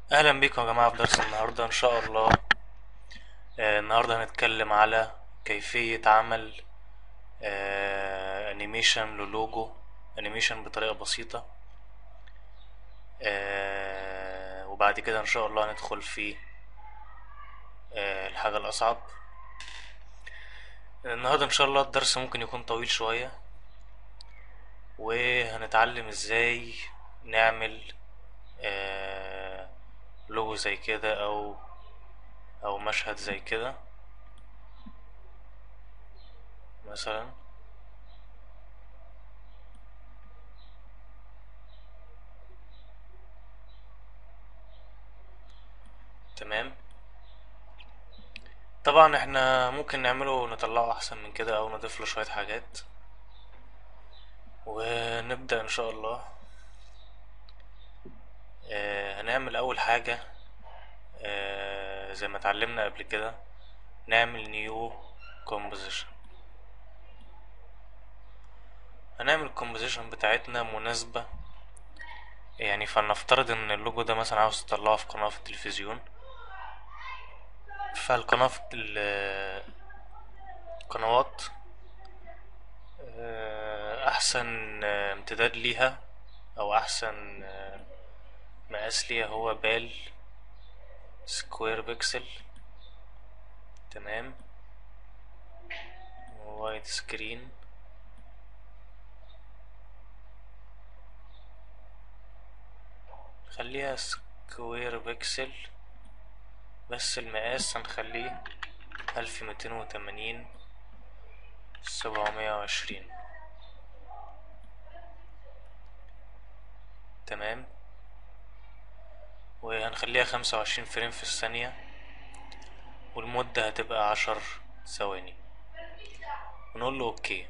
اهلا بيكم يا جماعه في درس النهارده ان شاء الله آه، النهارده هنتكلم على كيفيه عمل آه، انيميشن للوجو انيميشن بطريقه بسيطه آه، وبعد كده ان شاء الله هندخل في آه، الحاجه الاصعب النهارده ان شاء الله الدرس ممكن يكون طويل شويه وهنتعلم ازاي نعمل آه، لوجو زي كده او او مشهد زي كده مثلا تمام طبعا احنا ممكن نعمله نطلعه احسن من كده او نضيف له شوية حاجات ونبدأ ان شاء الله آه، هنعمل اول حاجة آه، زي ما اتعلمنا قبل كده نعمل نيو كومبوزيشن هنعمل الكومبوزيشن بتاعتنا مناسبة يعني فلنفترض ان اللوجو ده مثلا عاوز تطلعه في قناة في التلفزيون فالقناة في ال- القنوات آه، احسن آه، امتداد ليها او احسن آه، مقاس ليها هو بال سكوير بيكسل تمام وايد سكرين خليها سكوير بيكسل بس المقاس هنخليه ألف ميتين وتمانين سبعمية وعشرين تمام وهنخليها خمسة وعشرين فريم في الثانية والمدة هتبقى عشر ثواني ونقول له اوكي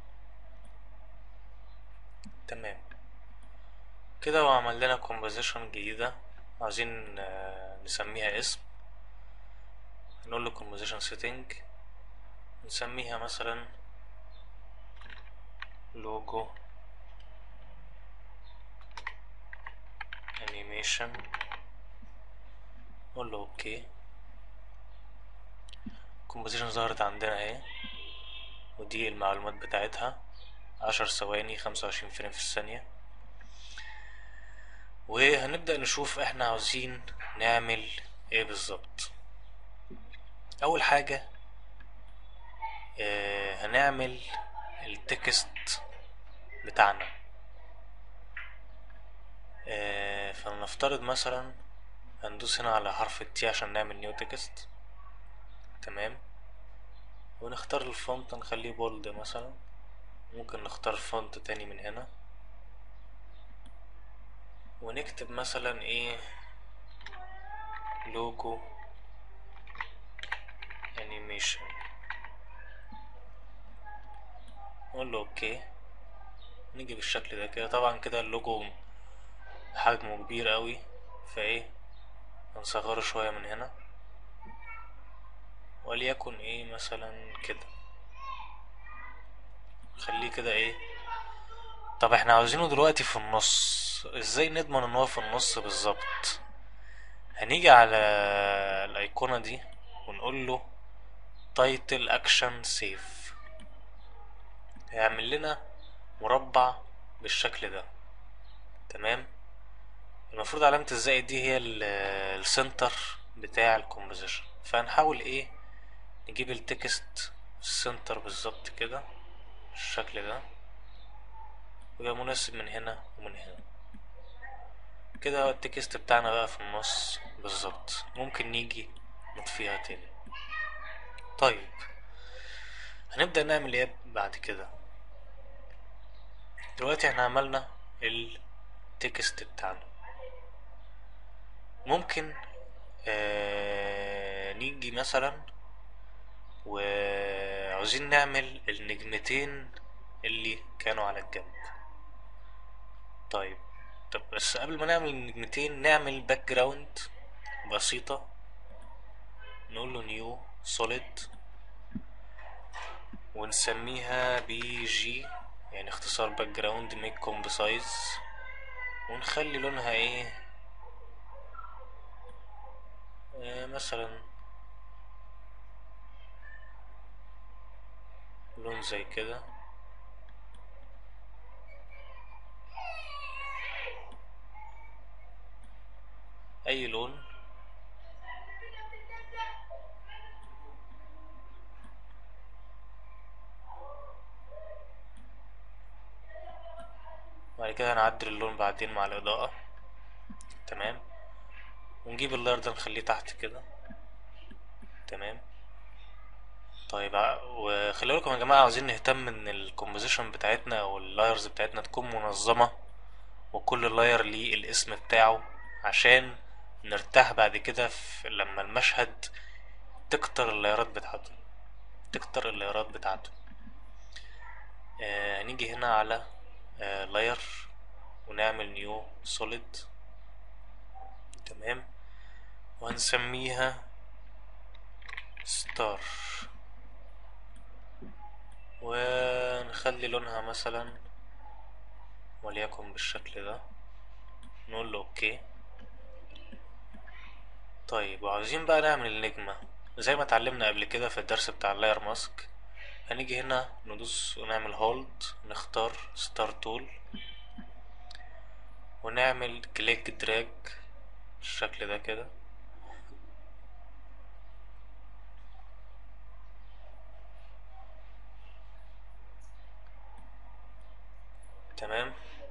تمام كده هو عمل لنا كومبوزيشن جديدة عاوزين آه، نسميها اسم نقول له كومبوزيشن سيتنج نسميها مثلا لوجو انيميشن نقول له اوكي الكومبوزيشن ظهرت عندنا اهي ودي المعلومات بتاعتها عشر ثواني خمسة وعشرين فريم في الثانية وهنبدأ نشوف احنا عاوزين نعمل ايه بالظبط اول حاجة آه هنعمل التكست بتاعنا آه فلنفترض مثلا هندوس هنا على حرف التي عشان نعمل نيو تكست تمام ونختار الفونت نخليه بولد مثلا ممكن نختار فونت تاني من هنا ونكتب مثلا ايه لوجو انيميشن نقول له اوكي نيجي بالشكل ده كده طبعا كده اللوجو حجمه كبير قوي فايه هنصغره شوية من هنا وليكن ايه مثلا كده خليه كده ايه طب احنا عاوزينه دلوقتي في النص ازاي نضمن ان هو في النص بالظبط هنيجي على الايقونة دي ونقول له تايتل اكشن سيف هيعمل لنا مربع بالشكل ده تمام المفروض علامة الزائد دي هي ال- السنتر بتاع الكومبوزيشن فهنحاول ايه نجيب التكست في السنتر بالظبط كده بالشكل ده ويبقى مناسب من هنا ومن هنا كده هو التكست بتاعنا بقى في النص بالظبط ممكن نيجي نطفيها تاني طيب هنبدأ نعمل ايه بعد كده دلوقتي احنا عملنا التكست بتاعنا ممكن آه نيجي مثلا وعاوزين نعمل النجمتين اللي كانوا على الجنب طيب طب بس قبل ما نعمل النجمتين نعمل باك جراوند بسيطة نقول له نيو سوليد ونسميها بي جي يعني اختصار باك جراوند ميك كومب سايز ونخلي لونها ايه آه مثلا لون زي كده اي لون بعد كده هنعدل اللون بعدين مع الإضاءة تمام ونجيب اللاير ده نخليه تحت كده تمام طيب ع- وخلي بالكم يا جماعة عاوزين نهتم ان الكومبوزيشن بتاعتنا او اللايرز بتاعتنا تكون منظمة وكل لاير ليه الاسم بتاعه عشان نرتاح بعد كده في لما المشهد تكتر اللايرات بتاعته تكتر اللايرات بتاعته آه هنيجي هنا على آه لاير ونعمل نيو سوليد تمام وهنسميها ستار ونخلي لونها مثلا وليكن بالشكل ده نقول له اوكي طيب وعاوزين بقى نعمل النجمة زي ما اتعلمنا قبل كده في الدرس بتاع اللاير ماسك هنيجي هنا ندوس ونعمل هولد نختار ستار تول ونعمل كليك دراج بالشكل ده كده تمام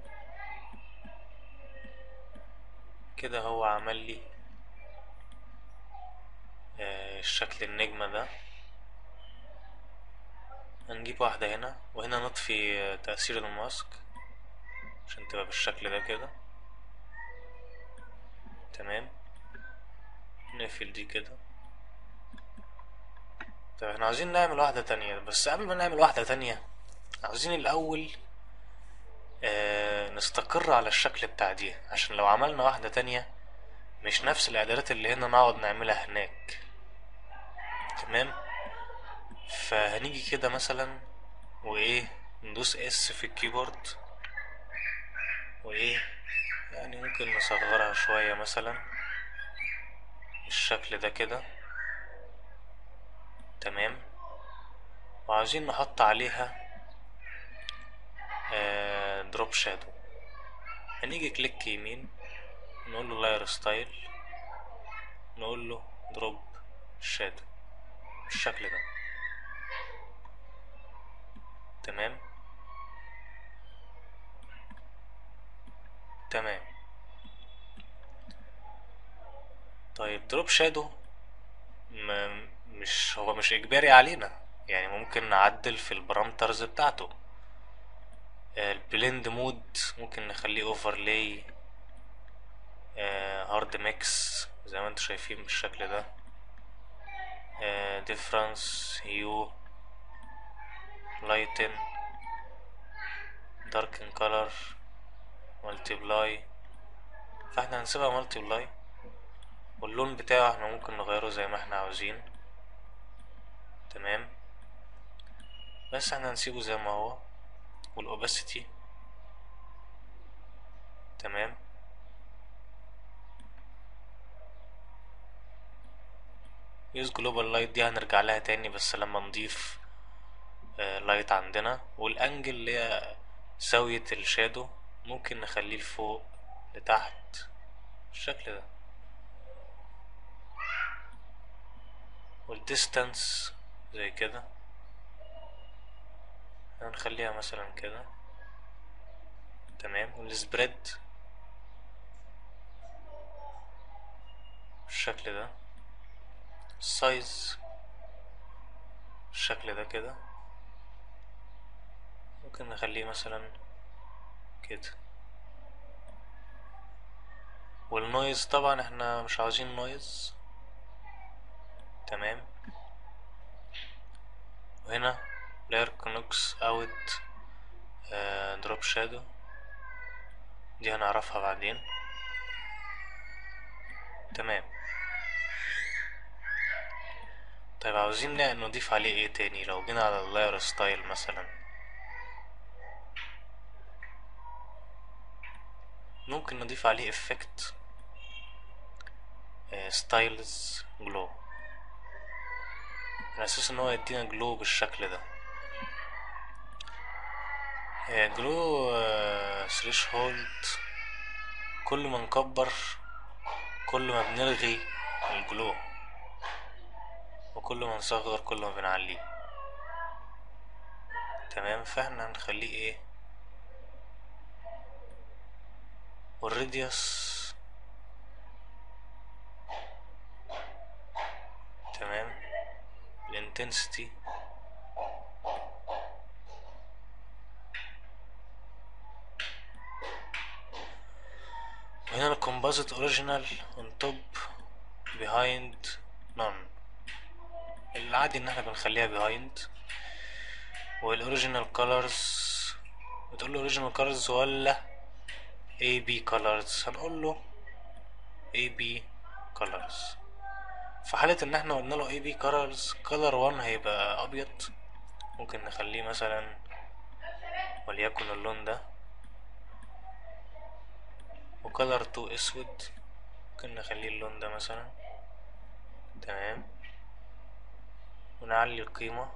كده هو عمل لي آه، الشكل النجمة ده هنجيب واحدة هنا وهنا نطفي آه، تأثير الماسك عشان تبقى بالشكل ده كده تمام نقفل دي كده طب احنا عاوزين نعمل واحدة تانية بس قبل ما نعمل واحدة تانية عاوزين الأول آه نستقر على الشكل بتاع دي عشان لو عملنا واحدة تانية مش نفس الإعدادات اللي هنا نقعد نعملها هناك تمام فهنيجي كده مثلا وإيه ندوس اس في الكيبورد وإيه يعني ممكن نصغرها شوية مثلا بالشكل ده كده تمام وعاوزين نحط عليها دروب شادو هنيجي كليك يمين نقول له لاير ستايل نقول له دروب شادو بالشكل ده تمام تمام طيب دروب شادو م- مش هو مش اجباري علينا يعني ممكن نعدل في البارامترز بتاعته البلند مود ممكن نخليه اوفرلاي هارد ميكس زي ما انتم شايفين بالشكل ده ديفرنس هيو لايتن داركن كولر مالتيبلاي فاحنا هنسيبها مالتيبلاي واللون بتاعه احنا ممكن نغيره زي ما احنا عاوزين تمام بس احنا هنسيبه زي ما هو والاوباسيتي تمام يوز جلوبال لايت دي هنرجع لها تاني بس لما نضيف لايت عندنا والانجل اللي هي زاوية الشادو ممكن نخليه لفوق لتحت بالشكل ده والديستانس زي كده هنخليها مثلا كده تمام والسبريد بالشكل ده السايز بالشكل ده كده ممكن نخليه مثلا كده والنويز طبعا احنا مش عاوزين نويز تمام وهنا layer connects out uh, drop shadow دي هنعرفها بعدين تمام طيب عاوزين ن- نضيف عليه ايه تاني لو جينا على اللاير ستايل مثلا ممكن نضيف عليه افكت ستايلز جلو على اساس ان هو يدينا جلو بالشكل ده جلو ثريش هولد كل ما نكبر كل ما بنلغي الجلو وكل ما نصغر كل ما بنعليه تمام فاحنا هنخليه ايه والراديوس تمام الانتنسيتي هنا الكومبوزيت اوريجينال اون توب behind none العادي ان احنا بنخليها behind والاوريجينال colors بتقول له اوريجينال colors ولا AB colors هنقول له AB colors في حالة ان احنا قلنا له AB colors color 1 هيبقى ابيض ممكن نخليه مثلا وليكن اللون ده وكلر 2 اسود ممكن نخليه اللون ده مثلا تمام ونعلي القيمة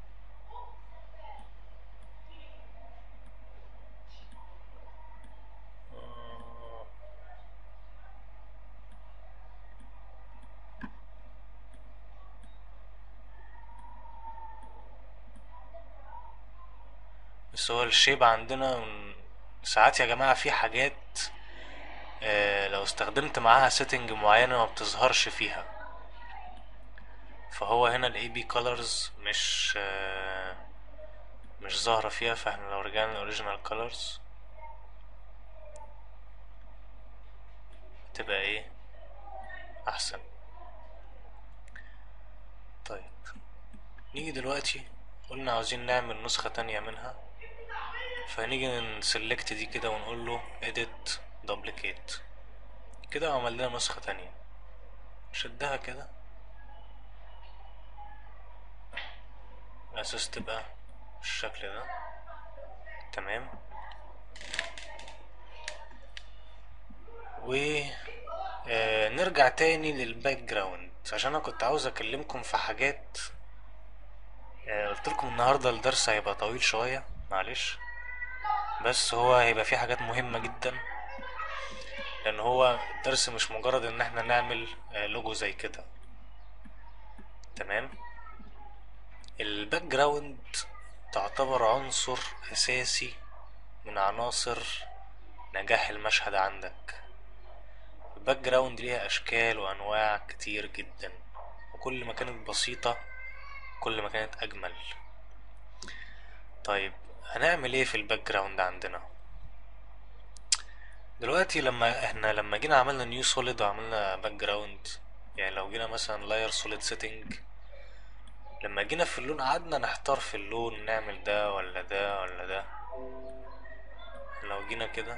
بس هو الشيب عندنا من- ساعات يا جماعة في حاجات آه، لو استخدمت معاها سيتنج معينة ما بتظهرش فيها فهو هنا ال AB colors مش آه، مش ظاهرة فيها فاحنا لو رجعنا للأوريجينال colors تبقى ايه أحسن طيب نيجي دلوقتي قلنا عاوزين نعمل نسخة تانية منها فهنيجي نسلكت دي كده ونقول له edit duplicate كده عملنا نسخة تانية شدها كده على اساس تبقى بالشكل ده تمام و آه، نرجع تاني للباك جراوند عشان انا كنت عاوز اكلمكم في حاجات آه، قلت لكم النهارده الدرس هيبقى طويل شويه معلش بس هو هيبقى فيه حاجات مهمه جدا لان هو الدرس مش مجرد ان احنا نعمل آه، لوجو زي كده تمام الباك جراوند تعتبر عنصر اساسي من عناصر نجاح المشهد عندك الباك جراوند ليها اشكال وانواع كتير جدا وكل ما كانت بسيطة كل ما كانت اجمل طيب هنعمل ايه في الباك جراوند عندنا دلوقتي لما احنا لما جينا عملنا نيو سوليد وعملنا باك جراوند يعني لو جينا مثلا لاير سوليد سيتنج لما جينا في اللون قعدنا نحتار في اللون نعمل ده ولا ده ولا ده لو جينا كده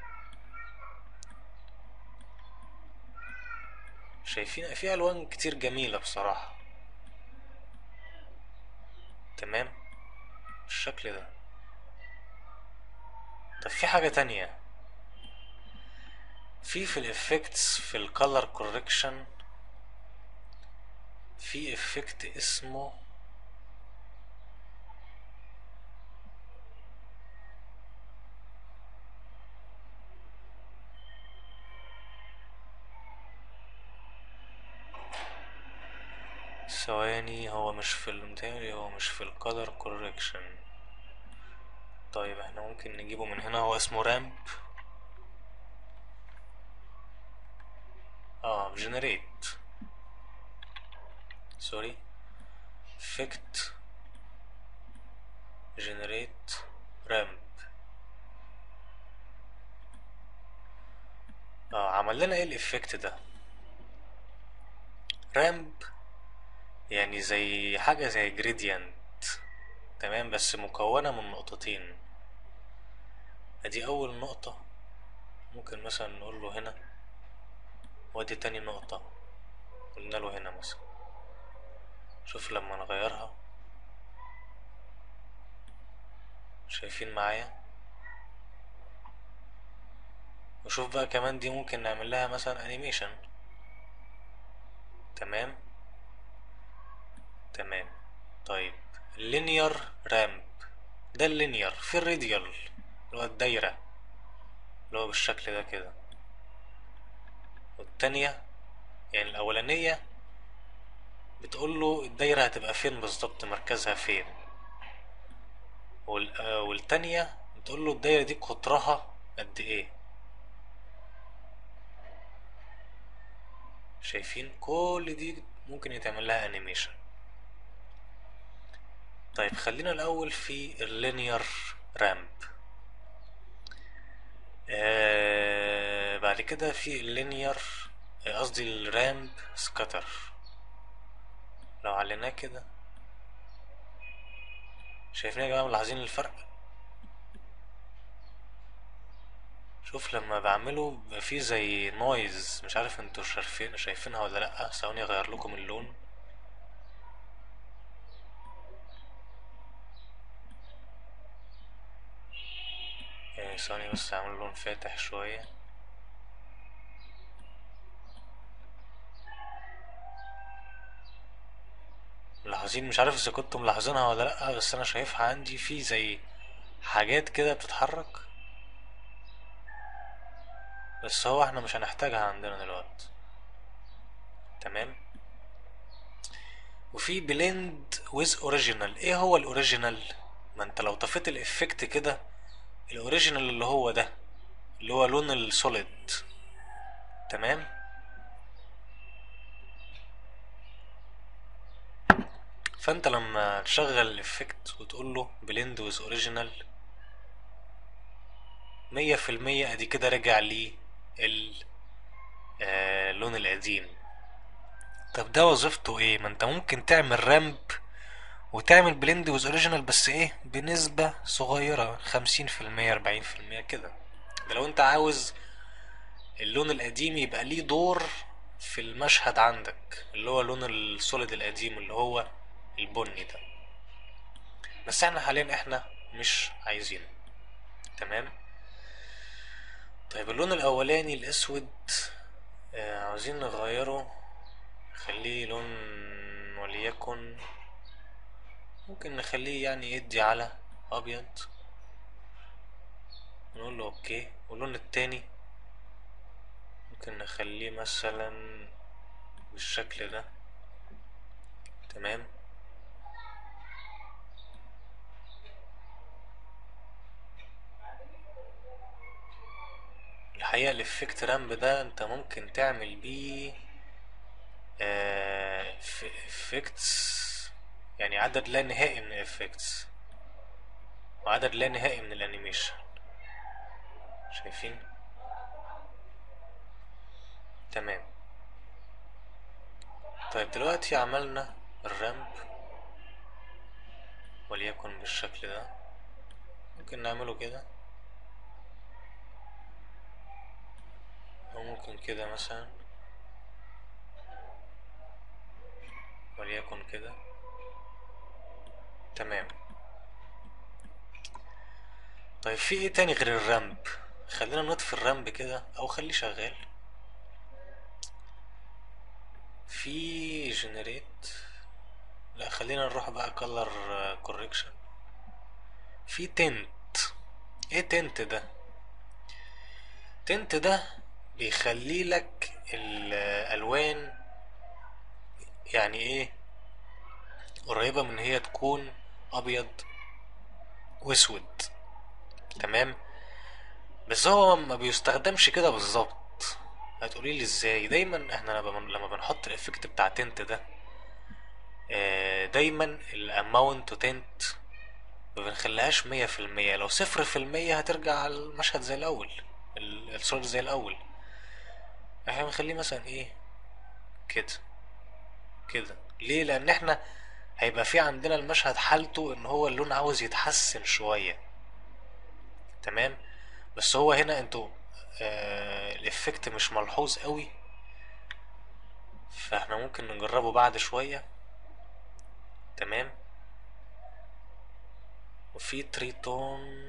شايفين في الوان كتير جميلة بصراحة تمام بالشكل ده طب في حاجة تانية في في الافكتس في الكالر كوركشن في افكت اسمه ثواني هو مش في المتهيألي هو مش في الكالر كوركشن طيب احنا ممكن نجيبه من هنا هو اسمه رامب اه جنريت سوري افكت جنريت رامب اه عمل لنا ايه الافكت ده رامب يعني زي حاجة زي جريدينت تمام بس مكونة من نقطتين ادي اول نقطة ممكن مثلا نقول له هنا وادي تاني نقطة قلنا له هنا مثلا شوف لما نغيرها شايفين معايا وشوف بقى كمان دي ممكن نعمل لها مثلا انيميشن تمام تمام طيب اللينير رامب ده اللينير في الراديال اللي هو الدايرة اللي هو بالشكل ده كده والتانية يعني الأولانية بتقول له الدايرة هتبقى فين بالظبط مركزها فين وال... آه، والتانية بتقول له الدايرة دي قطرها قد ايه شايفين كل دي ممكن يتعمل لها انيميشن طيب خلينا الاول في اللينير رامب آه بعد كده في اللينير آه، قصدي الرامب سكاتر لو عليناه كده شايفين يا جماعة ملاحظين الفرق شوف لما بعمله بيبقى فيه زي نويز مش عارف انتوا شايفين شايفينها ولا لأ ثواني اغير لكم اللون يعني ثواني بس اعمل لون فاتح شوية ملاحظين مش عارف اذا كنتم ملاحظينها ولا لأ بس انا شايفها عندي في زي حاجات كده بتتحرك بس هو احنا مش هنحتاجها عندنا دلوقتي تمام وفي بليند ويز اوريجينال ايه هو الاوريجينال ما انت لو طفيت الافكت كده الاوريجينال اللي هو ده اللي هو لون السوليد تمام فانت لما تشغل الافكت وتقول له بليند ويز اوريجينال مية في المية ادي كده رجع لي ال- آه، اللون القديم طب ده وظيفته ايه ما انت ممكن تعمل رامب وتعمل بليند ويز اوريجينال بس ايه بنسبة صغيرة خمسين في المية اربعين في المية كده ده لو انت عاوز اللون القديم يبقى ليه دور في المشهد عندك اللي هو لون السوليد القديم اللي هو البني ده بس احنا حاليا احنا مش عايزينه تمام طيب اللون الاولاني الاسود آه عاوزين نغيره نخليه لون وليكن ممكن نخليه يعني يدي على ابيض نقول له اوكي واللون التاني ممكن نخليه مثلا بالشكل ده تمام الحقيقة الافكت رامب ده انت ممكن تعمل بيه افكتس يعني عدد لا نهائي من الافكتس وعدد لا نهائي من الانيميشن شايفين تمام طيب دلوقتي عملنا الرامب وليكن بالشكل ده ممكن نعمله كده أو ممكن كده مثلا وليكن كده تمام طيب في ايه تاني غير الرامب خلينا نطفي الرامب كده او خليه شغال في جنريت لا خلينا نروح بقى كولر كوريكشن في تنت ايه تنت ده تنت ده بيخلي لك الالوان يعني ايه قريبة من هي تكون ابيض واسود تمام بس هو ما بيستخدمش كده بالظبط هتقولي لي ازاي دايما احنا لما لما بنحط الافكت بتاع تنت ده آه، دايما الاماونت تنت ما بنخليهاش مية في المية لو صفر في المية هترجع المشهد زي الاول ال- الصورة زي الاول احنا بنخليه مثلا ايه كده كده ليه لان احنا هيبقى في عندنا المشهد حالته ان هو اللون عاوز يتحسن شوية تمام بس هو هنا انتوا آه الافكت مش ملحوظ قوي فاحنا ممكن نجربه بعد شوية تمام وفي تريتون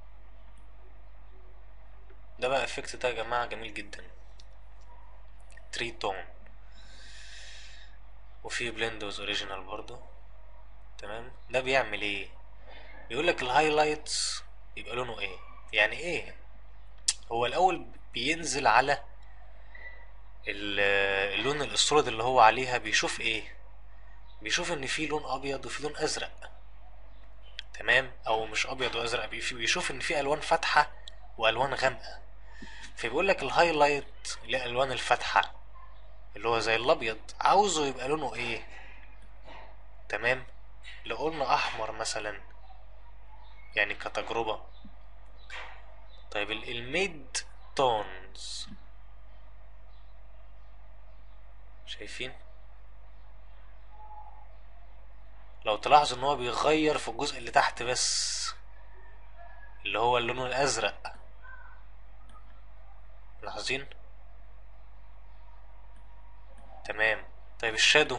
ده بقى افكت ده يا جماعة جميل جدا تري تون وفي بلندوز اوريجينال برضو تمام ده بيعمل ايه بيقول لك الهايلايتس يبقى لونه ايه يعني ايه هو الاول بينزل على ال- اللون الاسود اللي هو عليها بيشوف ايه بيشوف ان في لون ابيض وفي لون ازرق تمام او مش ابيض وازرق بيف- بيشوف ان في الوان فاتحه والوان غامقه فبيقول لك الهايلايت الالوان الفاتحه اللي هو زي الابيض عاوزه يبقى لونه ايه تمام لو قلنا احمر مثلا يعني كتجربة طيب ال- الميد تونز شايفين لو تلاحظوا ان هو بيغير في الجزء اللي تحت بس اللي هو اللون الازرق ملاحظين تمام طيب الشادو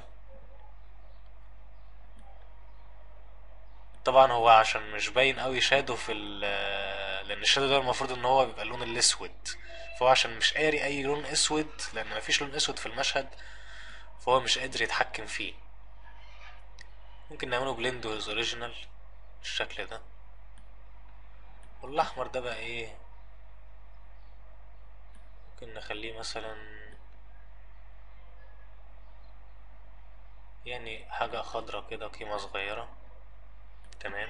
طبعا هو عشان مش باين قوي شادو في ال لان الشادو ده المفروض ان هو بيبقى اللون الاسود فهو عشان مش قاري اي لون اسود لان مفيش لون اسود في المشهد فهو مش قادر يتحكم فيه ممكن نعمله بلندوز اوريجينال بالشكل ده والاحمر ده بقى ايه ممكن نخليه مثلا يعني حاجة خضرة كده قيمة صغيرة تمام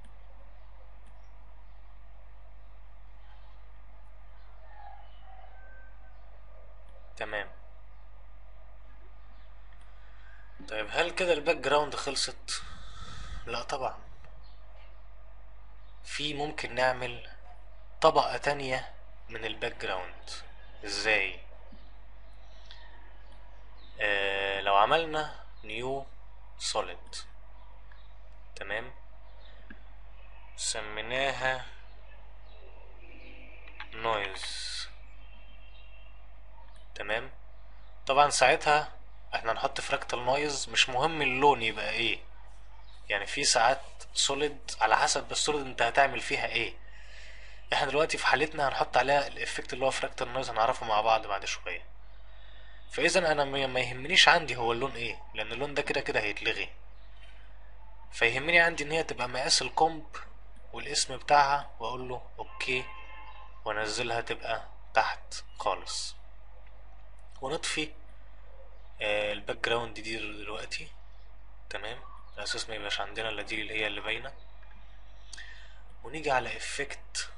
تمام طيب هل كده الباك جراوند خلصت لا طبعا في ممكن نعمل طبقة تانية من الباك جراوند ازاي آه لو عملنا نيو سوليد تمام سميناها نويز تمام طبعا ساعتها احنا نحط فراكتال نويز مش مهم اللون يبقى ايه يعني في ساعات سوليد على حسب السوليد انت هتعمل فيها ايه احنا دلوقتي في حالتنا هنحط عليها الافكت اللي هو فراكتال نويز هنعرفه مع بعض بعد شويه فاذا انا ما ما يهمنيش عندي هو اللون ايه لان اللون ده كده كده هيتلغي فيهمني عندي ان هي تبقى مقاس الكومب والاسم بتاعها واقول له اوكي وانزلها تبقى تحت خالص ونطفي آه، الباك جراوند دي دلوقتي تمام على اساس ما يبقاش عندنا الا دي اللي هي اللي باينه ونيجي على افكت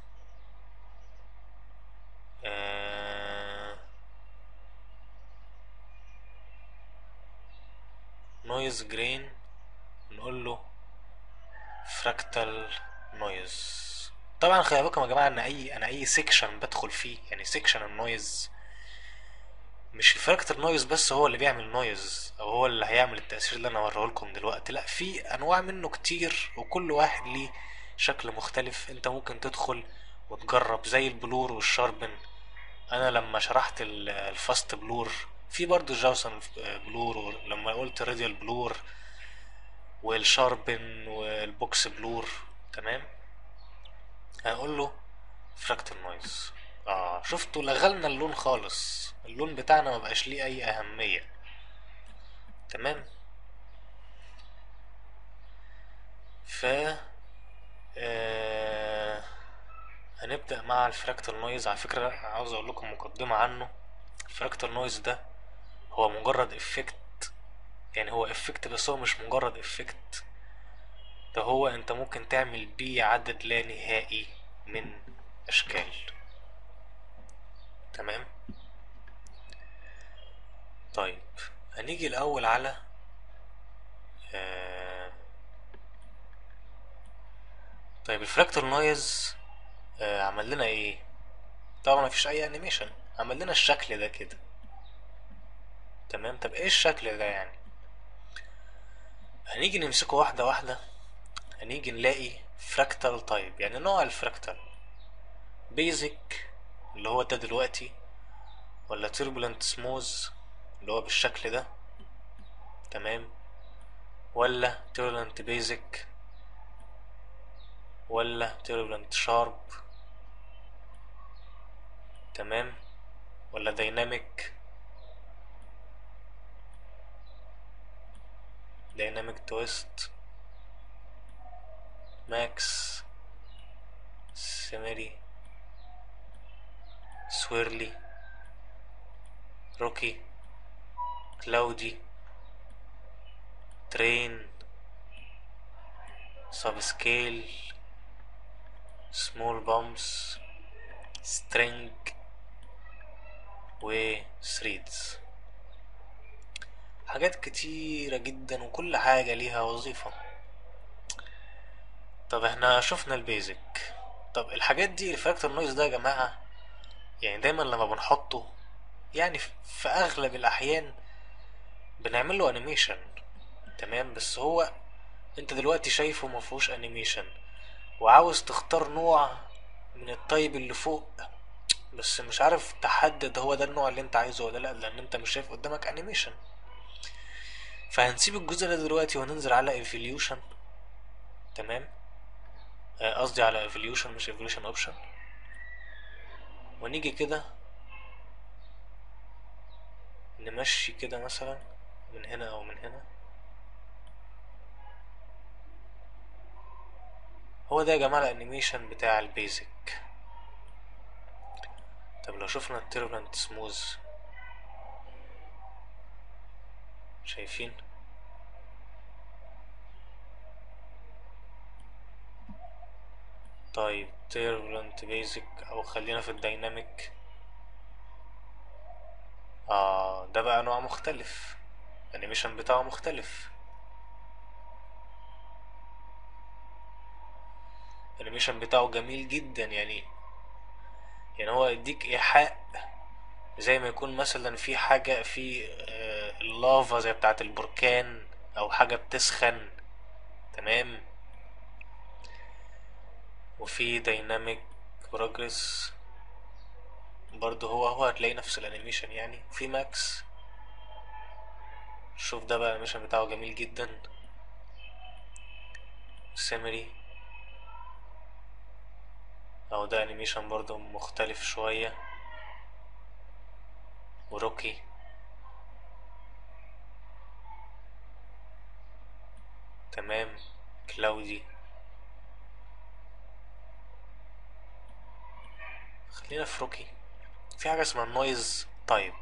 نويز جرين نقول له فراكتال نويز طبعا خلي بالكم يا جماعه ان اي انا اي سيكشن بدخل فيه يعني سيكشن النويز مش الفراكتال نويز بس هو اللي بيعمل نويز او هو اللي هيعمل التأثير اللي انا هوريه لكم دلوقتي لا في انواع منه كتير وكل واحد ليه شكل مختلف انت ممكن تدخل وتجرب زي البلور والشاربن انا لما شرحت ال- الفاست بلور في برضو جاوسن بلور لما قلت راديال بلور والشاربن والبوكس بلور تمام هنقول له فراكتال نويز اه شفتوا لغلنا اللون خالص اللون بتاعنا ما بقاش ليه اي اهمية تمام ف آه... هنبدأ مع الفراكتال نويز على فكرة عاوز اقول لكم مقدمة عنه الفراكتال نويز ده هو مجرد افكت يعني هو افكت بس هو مش مجرد افكت ده هو انت ممكن تعمل بيه عدد لا نهائي من اشكال تمام طيب هنيجي الاول على آه... طيب الفراكتال نويز آه عمل لنا ايه طبعا مفيش اي انيميشن عمل لنا الشكل ده كده تمام طب ايه الشكل ده يعني هنيجي نمسكه واحدة واحدة هنيجي نلاقي فراكتال تايب يعني نوع الفراكتال بيزك اللي هو ده دلوقتي ولا تربولنت سموز اللي هو بالشكل ده تمام ولا تربولنت بيزك ولا تربولنت شارب تمام ولا دايناميك دايناميك تويست ماكس سيميري سويرلي روكي كلاودي ترين سب سكيل سمول بامبس سترينج و ثريدز حاجات كتيرة جدا وكل حاجة ليها وظيفة طب احنا شفنا البيزك طب الحاجات دي الفاكتور نويز ده يا جماعة يعني دايما لما بنحطه يعني في اغلب الاحيان بنعمل له انيميشن تمام بس هو انت دلوقتي شايفه مفهوش انيميشن وعاوز تختار نوع من الطيب اللي فوق بس مش عارف تحدد هو ده النوع اللي انت عايزه ولا لا لان انت مش شايف قدامك انيميشن فهنسيب الجزء ده دلوقتي وننزل على evolution تمام قصدي على evolution مش evolution option ونيجي كده نمشي كده مثلا من هنا او من هنا هو ده يا جماعة الانيميشن بتاع البيزك طب لو شفنا التيربلنت سموز شايفين طيب تيربلنت بيزك او خلينا في الديناميك اه ده بقى نوع مختلف الانيميشن بتاعه مختلف الانيميشن بتاعه جميل جدا يعني يعني هو يديك ايحاء زي ما يكون مثلا في حاجة في آه اللافا زي بتاعة البركان او حاجة بتسخن تمام وفي دايناميك بروجرس برضه هو هو هتلاقي نفس الانيميشن يعني في ماكس شوف ده بقى الانيميشن بتاعه جميل جدا سيمري او ده انيميشن برضه مختلف شوية وروكي تمام كلاودي خلينا في روكي في حاجة اسمها نويز تايب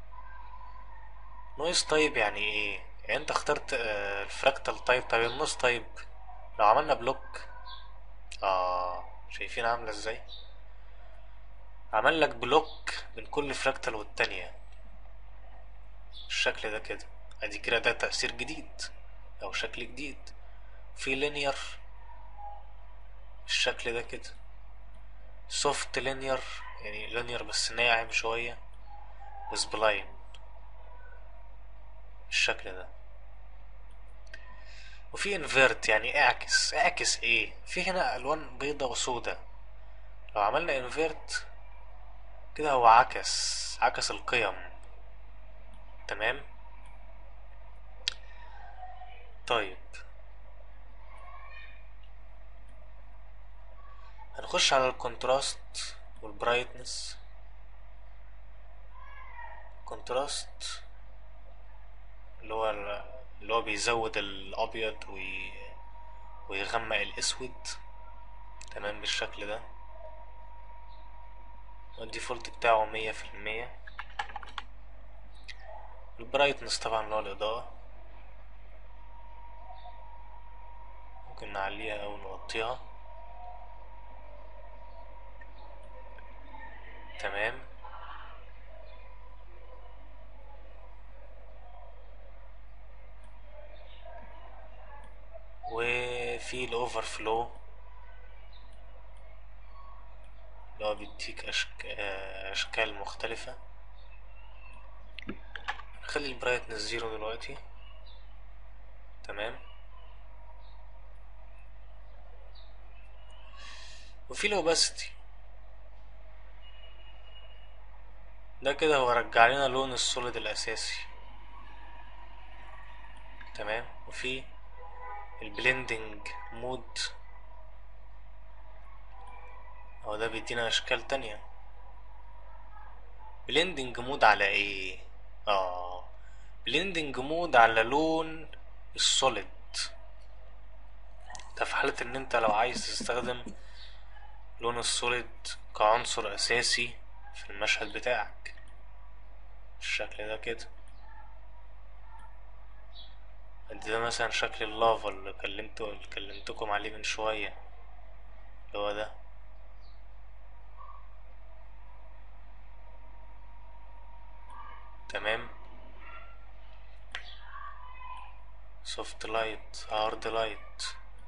نويز تايب يعني ايه يعني انت اخترت آه الفراكتال تايب طيب النويز تايب لو عملنا بلوك اه شايفين عاملة ازاي عمل لك بلوك من كل فراكتال والتانية الشكل ده كده ادي كده ده تأثير جديد او شكل جديد في لينير الشكل ده كده سوفت لينير يعني لينير بس ناعم شوية وسبلاين الشكل ده وفي انفيرت يعني اعكس اعكس ايه في هنا الوان بيضة وسودة لو عملنا انفيرت كده هو عكس عكس القيم تمام طيب هنخش على الكونتراست والبرايتنس كونتراست اللي هو اللي هو بيزود الابيض وي... ويغمق الاسود تمام بالشكل ده الديفولت بتاعه مية في المية البرايتنس طبعا اللي هو الاضاءة ممكن نعليها او نوطيها تمام وفي الاوفر فلو اللي هو بيديك أشك... اشكال مختلفة نخلي البرايتنس زيرو دلوقتي تمام وفي الاوباسيتي ده كده هو رجع لنا لون السوليد الاساسي تمام وفي البلندنج مود هو ده بيدينا اشكال تانية بلندنج مود على ايه اه بلندنج مود على لون السوليد ده في حالة ان انت لو عايز تستخدم لون السوليد كعنصر اساسي في المشهد بتاعك الشكل ده كده ده مثلا شكل اللافا اللي كلمت اللي كلمتكم عليه من شوية اللي هو ده تمام soft light hard light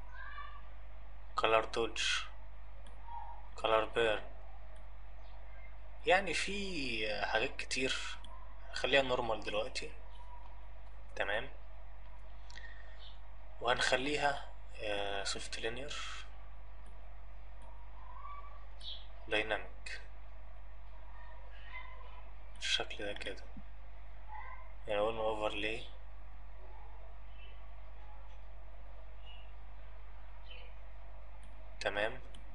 color dodge color burn يعني في حاجات كتير خليها نورمال دلوقتي تمام وهنخليها سوفت لينير دايناميك الشكل ده كده يعني قلنا اوفرلاي تمام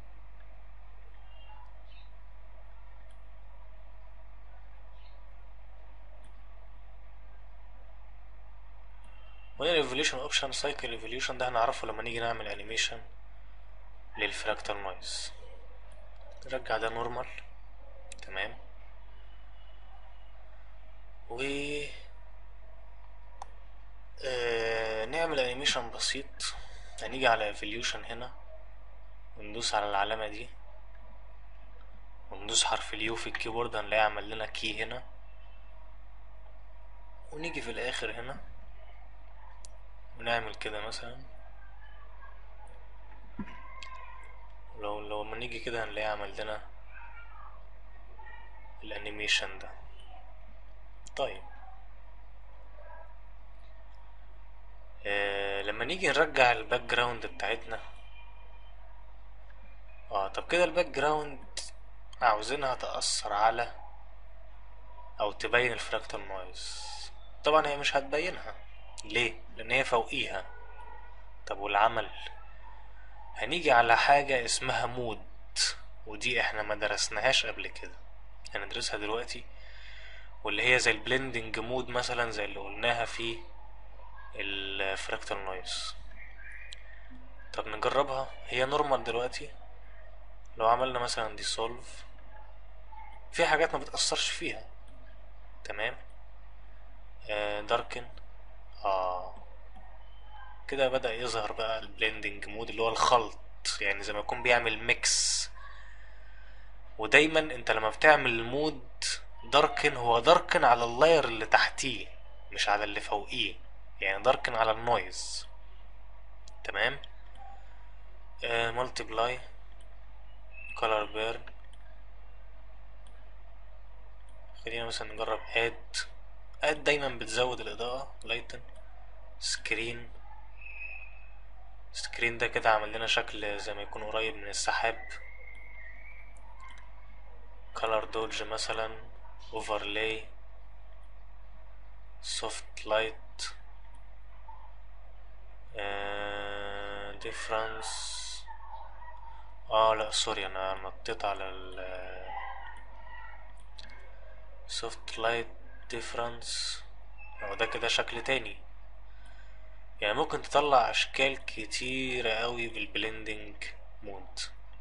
وهنا الايفوليوشن اوبشن سايكل ايفوليوشن ده هنعرفه لما نيجي نعمل انيميشن للفراكتال نويز نرجع ده نورمال تمام و آه نعمل انيميشن بسيط هنيجي على ايفوليوشن هنا وندوس على العلامة دي وندوس حرف اليو في الكيبورد هنلاقي عمل لنا كي هنا ونيجي في الاخر هنا ونعمل كده مثلا لو لو ما نيجي كده هنلاقي عمل لنا الانيميشن ده طيب آه لما نيجي نرجع الباك جراوند بتاعتنا اه طب كده الباك جراوند عاوزينها تأثر على او تبين الفراكتال نويز طبعا هي مش هتبينها ليه لان هي فوقيها طب والعمل هنيجي على حاجة اسمها مود ودي احنا ما درسناهاش قبل كده هندرسها دلوقتي واللي هي زي البلندنج مود مثلا زي اللي قلناها في الفراكتال نويز طب نجربها هي نورمال دلوقتي لو عملنا مثلا ديسولف في حاجات ما بتأثرش فيها تمام آه داركن اه كده بدأ يظهر بقى البلندنج مود اللي هو الخلط يعني زي ما يكون بيعمل ميكس ودايما انت لما بتعمل المود داركن هو داركن على اللاير اللي تحتيه مش على اللي فوقيه يعني داركن على النويز تمام آه مالتيبلاي color بيرن خلينا مثلا نجرب اد اد دايما بتزود الاضاءة لايتن سكرين سكرين ده كده عمل لنا شكل زي ما يكون قريب من السحاب color دوج مثلا overlay soft light آه difference اه لا سوري انا نطيت على ال soft light difference هو ده كده شكل تاني يعني ممكن تطلع اشكال كتيرة قوي بالبلندنج مود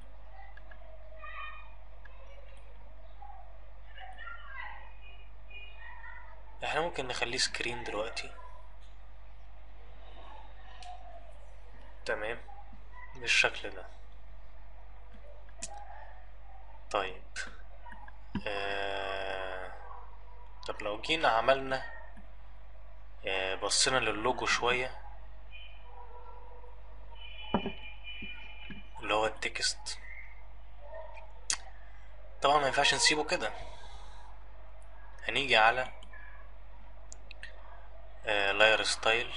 احنا ممكن نخليه سكرين دلوقتي تمام بالشكل ده طيب آه... طب لو جينا عملنا آه بصينا للوجو شوية اللي هو التكست طبعا ما ينفعش نسيبه كده هنيجي على لاير ستايل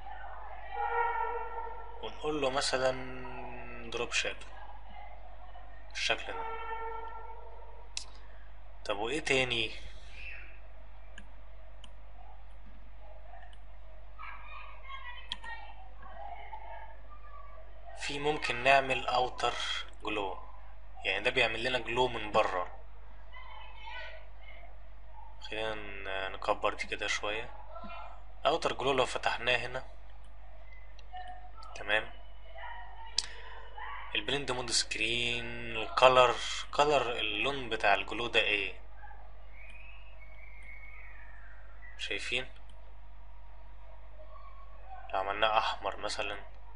ونقول له مثلا دروب شادو بالشكل ده طب وايه تاني في ممكن نعمل اوتر جلو يعني ده بيعمل لنا جلو من بره خلينا نكبر دي كده شويه اوتر جلو لو فتحناه هنا تمام البلند مود سكرين الكالر كالر اللون بتاع الجلو ده ايه شايفين لو عملناه احمر مثلا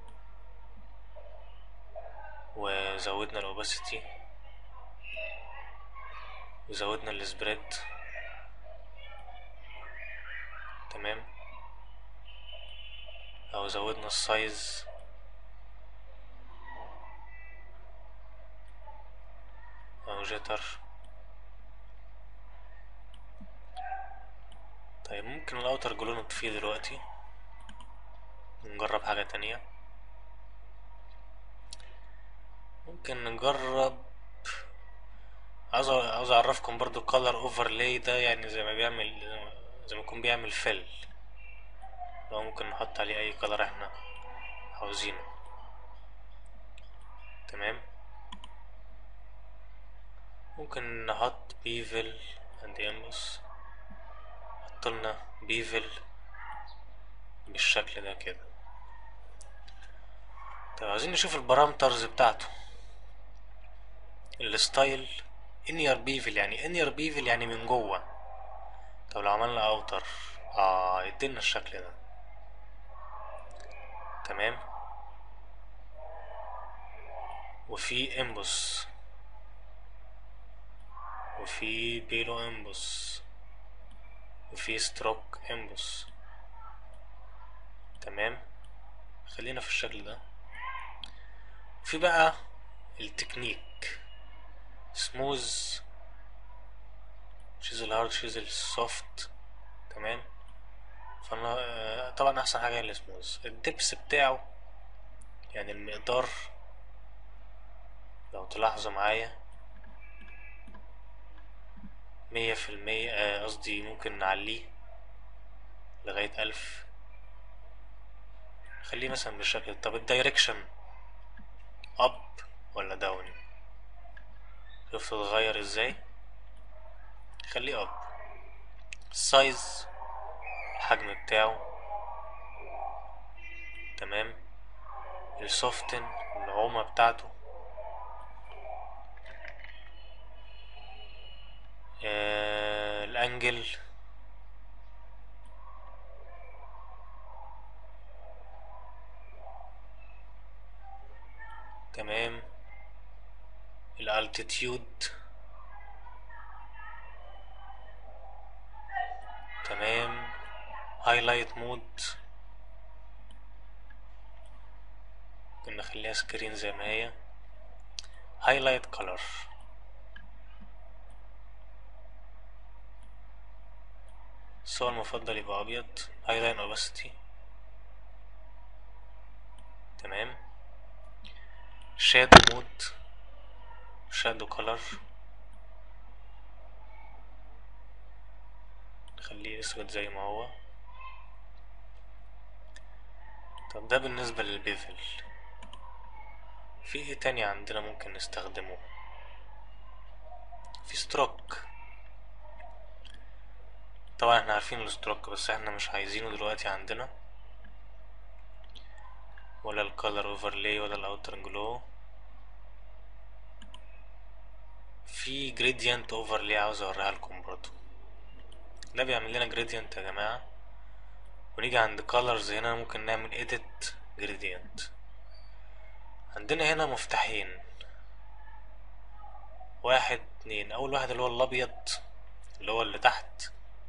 وزودنا الاوباسيتي وزودنا السبريد تمام او زودنا السايز او جيتر طيب ممكن الاوتر جلو نطفيه دلوقتي نجرب حاجة تانية ممكن نجرب عاوز عاوز اعرفكم برضو color overlay ده يعني زي ما بيعمل زي ما يكون بيعمل فل لو ممكن نحط عليه اي color احنا عاوزينه تمام ممكن نحط بيفل عند امبوس حطلنا بيفل بالشكل ده كده طب عايزين نشوف البارامترز بتاعته الستايل انير بيفل يعني انير بيفل يعني من جوه طب لو عملنا اوتر اه يدينا الشكل ده تمام وفي امبوس وفي بيلو امبوس وفي ستروك امبوس تمام خلينا في الشكل ده في بقى التكنيك سموز شيزل هارد شيزل سوفت تمام فانا آه، طبعا احسن حاجه هي السموز الدبس بتاعه يعني المقدار لو تلاحظوا معايا مية في المية آه، قصدي ممكن نعليه لغاية ألف خليه مثلا بالشكل ده. طب الدايركشن اب ولا داون شفتوا اتغير ازاي خليه اب السايز الحجم بتاعه تمام السوفتن العومة بتاعته آه الانجل تمام الالتيتيود تمام هايلايت مود ممكن نخليها سكرين زي ما هي هايلايت كولر الصور المفضل يبقى ابيض هايلايت اوباسيتي تمام شادو مود شادو كولر نخليه اسود زي ما هو طب ده بالنسبة للبيفل في ايه تاني عندنا ممكن نستخدمه في ستروك طبعا احنا عارفين الستروك بس احنا مش عايزينه دلوقتي عندنا ولا الكالر اوفرلاي ولا الاوتر جلو في جريدينت اوفرلاي عاوز اوريها لكم برضو ده بيعمل لنا جريدينت يا جماعه ونيجي عند colors هنا ممكن نعمل edit gradient عندنا هنا مفتاحين واحد اتنين اول واحد اللي هو الابيض اللي هو اللي تحت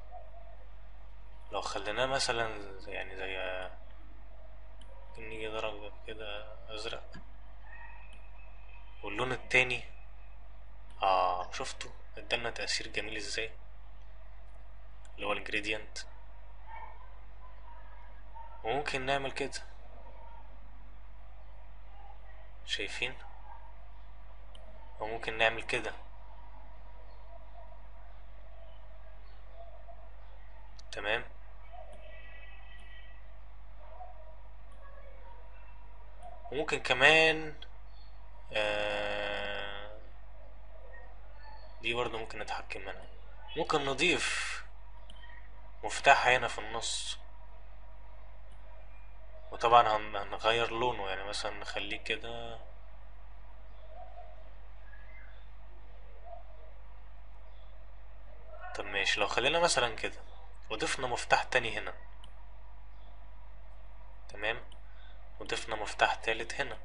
لو خليناه مثلا زي- يعني زي ممكن نيجي درجة كده ازرق واللون التاني اه شفتوا ادالنا تأثير جميل ازاي اللي هو الجريدينت وممكن نعمل كده شايفين وممكن نعمل كده تمام وممكن كمان آه دي برضه ممكن نتحكم منها ممكن نضيف مفتاح هنا في النص وطبعا هن- هنغير لونه يعني مثلا نخليه كده طب ماشي لو خلينا مثلا كده وضفنا مفتاح تاني هنا تمام وضفنا مفتاح تالت هنا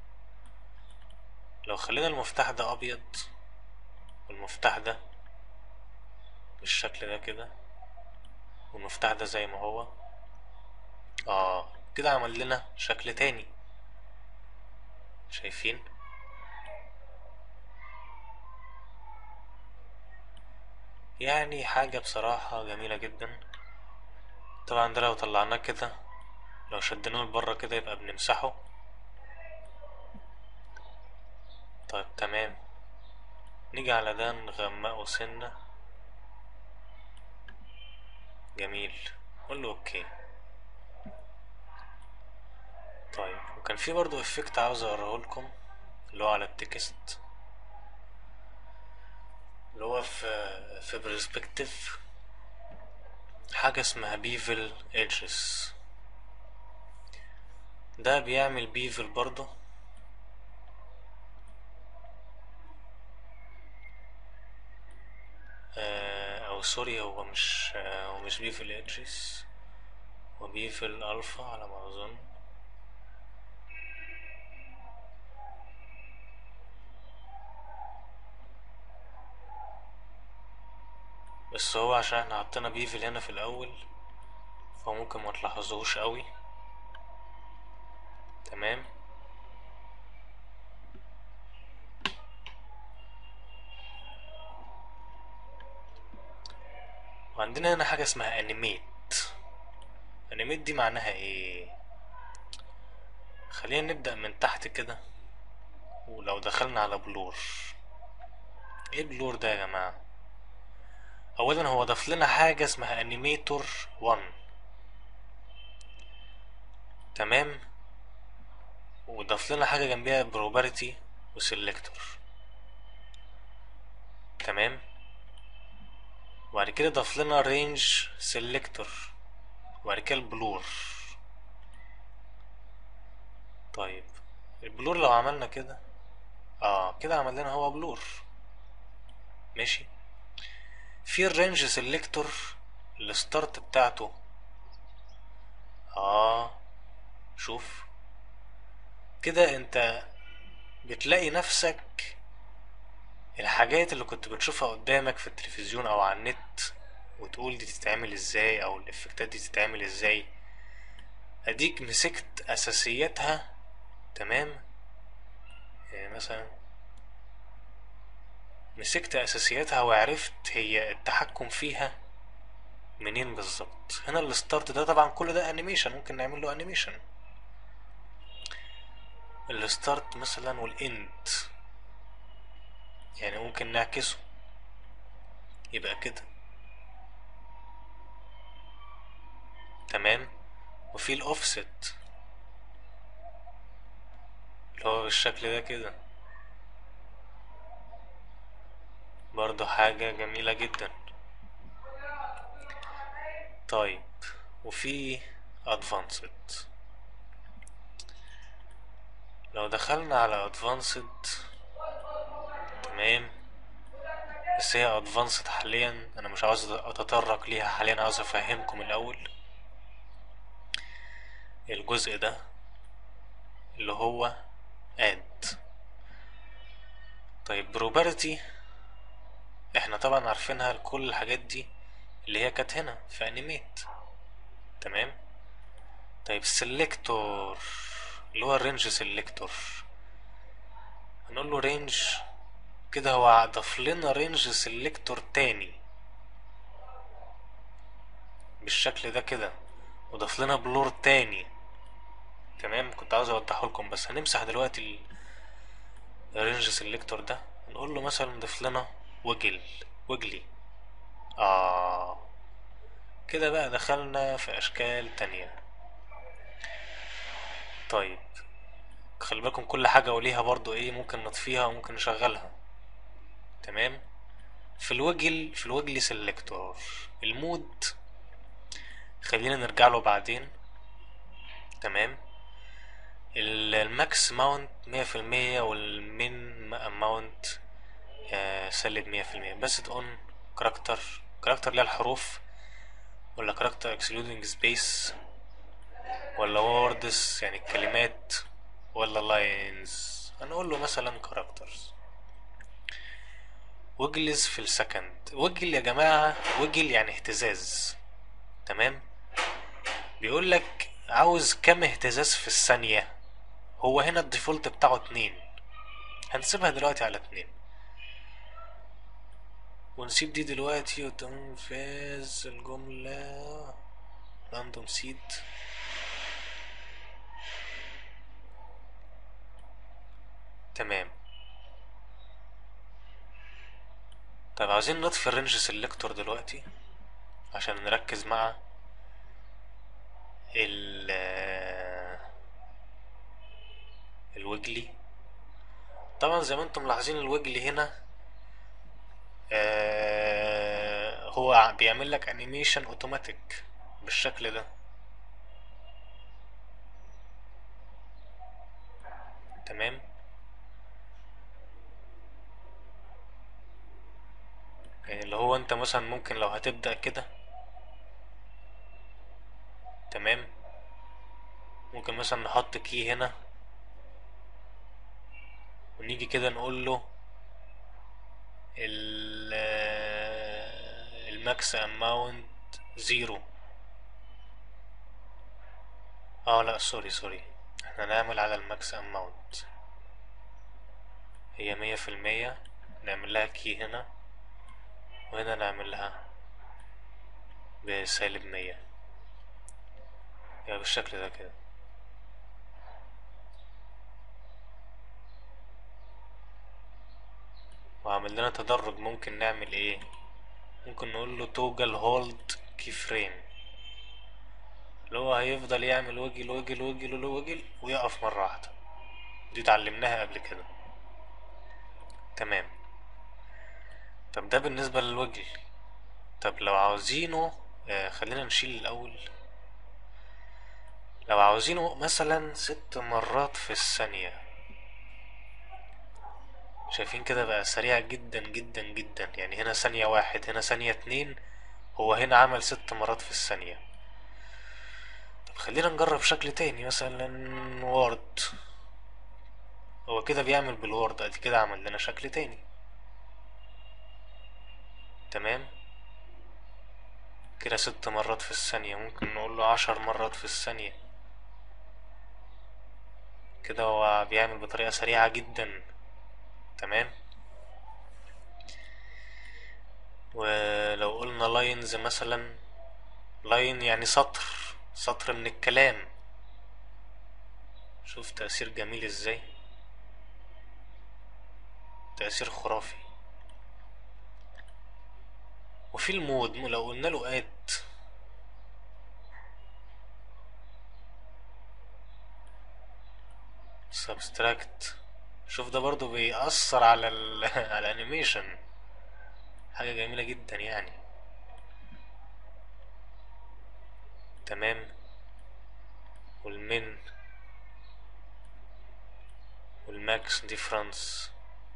لو خلينا المفتاح ده ابيض والمفتاح ده بالشكل ده كده والمفتاح ده زي ما هو اه كده عمل لنا شكل تاني شايفين يعني حاجة بصراحة جميلة جدا طبعا ده لو طلعناه كده لو شدناه لبره كده يبقى بنمسحه طيب تمام نيجي على ده نغمقه سنة جميل قول له اوكي طيب وكان في برضو افكت عاوز اوريه لكم اللي هو على التكست اللي هو في في برسبكتيف حاجة اسمها بيفل ايدجز ده بيعمل بيفل برضو آه، او سوري هو مش آه، هو مش بيفل ايدجز هو بيفل الفا على ما اظن بس هو عشان احنا حطينا بيفل هنا في الاول فممكن ما تلاحظوش قوي تمام وعندنا هنا حاجة اسمها انيميت انيميت دي معناها ايه خلينا نبدأ من تحت كده ولو دخلنا على بلور ايه بلور ده يا جماعة اولا هو ضاف لنا حاجة اسمها انيميتور 1 تمام وضاف لنا حاجة جنبيها بروبرتي وسيلكتور تمام وبعد كده ضاف لنا رينج سيلكتور وبعد كده البلور طيب البلور لو عملنا كده اه كده عمل لنا هو بلور ماشي في الرينج سيلكتور الستارت بتاعته اه شوف كده انت بتلاقي نفسك الحاجات اللي كنت بتشوفها قدامك في التلفزيون او على النت وتقول دي تتعمل ازاي او الافكتات دي تتعمل ازاي اديك مسكت اساسياتها تمام يعني مثلا مسكت اساسياتها وعرفت هي التحكم فيها منين بالظبط هنا الستارت ده طبعا كل ده انيميشن ممكن نعمل له انيميشن الستارت مثلا والاند يعني ممكن نعكسه يبقى كده تمام وفي الاوفست اللي هو بالشكل ده كده برضو حاجة جميلة جدا طيب وفي advanced لو دخلنا على advanced تمام بس هي advanced حاليا انا مش عاوز اتطرق ليها حاليا عاوز افهمكم الاول الجزء ده اللي هو add طيب بروبرتي احنا طبعا عارفينها كل الحاجات دي اللي هي كانت هنا في انيميت تمام طيب سيلكتور اللي هو الرينج سيلكتور هنقول له رينج كده هو ضاف لنا رينج سيلكتور تاني بالشكل ده كده وضاف لنا بلور تاني تمام كنت عاوز اوضحه لكم بس هنمسح دلوقتي الرينج سيلكتور ده نقول له مثلا ضيف لنا وجل وجلي اه كده بقى دخلنا في اشكال تانية طيب خلي بالكم كل حاجة وليها برضو ايه ممكن نطفيها وممكن نشغلها تمام في الوجل في الوجل سيلكتور المود خلينا نرجع له بعدين تمام ال- الماكس ماونت مية في المية والمين ماونت سالب مية في المية بس اون كاركتر كاركتر اللي هي الحروف ولا كاركتر اكسكلودنج سبيس ولا ووردز يعني الكلمات ولا لاينز هنقول له مثلا كاركترز وجلز في السكند وجل يا جماعة وجل يعني اهتزاز تمام بيقول لك عاوز كم اهتزاز في الثانية هو هنا الديفولت بتاعه اتنين هنسيبها دلوقتي على اتنين ونسيب دي دلوقتي وتنفذ الجملة راندوم سيد تمام طيب عاوزين نطفي الرينج سيلكتور دلوقتي عشان نركز مع ال الوجلي طبعا زي ما انتم ملاحظين الوجلي هنا آه هو بيعمل لك انيميشن اوتوماتيك بالشكل ده تمام يعني اللي هو انت مثلا ممكن لو هتبدأ كده تمام ممكن مثلا نحط كي هنا ونيجي كده نقول له ال الماكس اماونت زيرو اه لا سوري سوري احنا نعمل على الماكس اماونت هي مية في المية نعمل لها كي هنا وهنا نعمل لها بسالب مية يعني بالشكل ده كده وعمل لنا تدرج ممكن نعمل ايه ممكن نقول له توجل هولد كي فريم اللي هو هيفضل يعمل وجل وجل وجل وجل ويقف مرة واحدة دي اتعلمناها قبل كده تمام طب ده بالنسبة للوجل طب لو عاوزينه آه خلينا نشيل الأول لو عاوزينه مثلا ست مرات في الثانية شايفين كده بقى سريع جدا جدا جدا يعني هنا ثانية واحد هنا ثانية اتنين هو هنا عمل ست مرات في الثانية طب خلينا نجرب شكل تاني مثلا وورد هو كده بيعمل بالوورد ادي كده عمل لنا شكل تاني تمام كده ست مرات في الثانية ممكن نقول له عشر مرات في الثانية كده هو بيعمل بطريقة سريعة جدا تمام ولو قلنا لاينز مثلا لاين يعني سطر سطر من الكلام شوف تأثير جميل ازاي تأثير خرافي وفي المود لو قلنا له اد سبستراكت شوف ده برضو بيأثر على ال على الانيميشن حاجة جميلة جدا يعني تمام والمن والماكس ديفرنس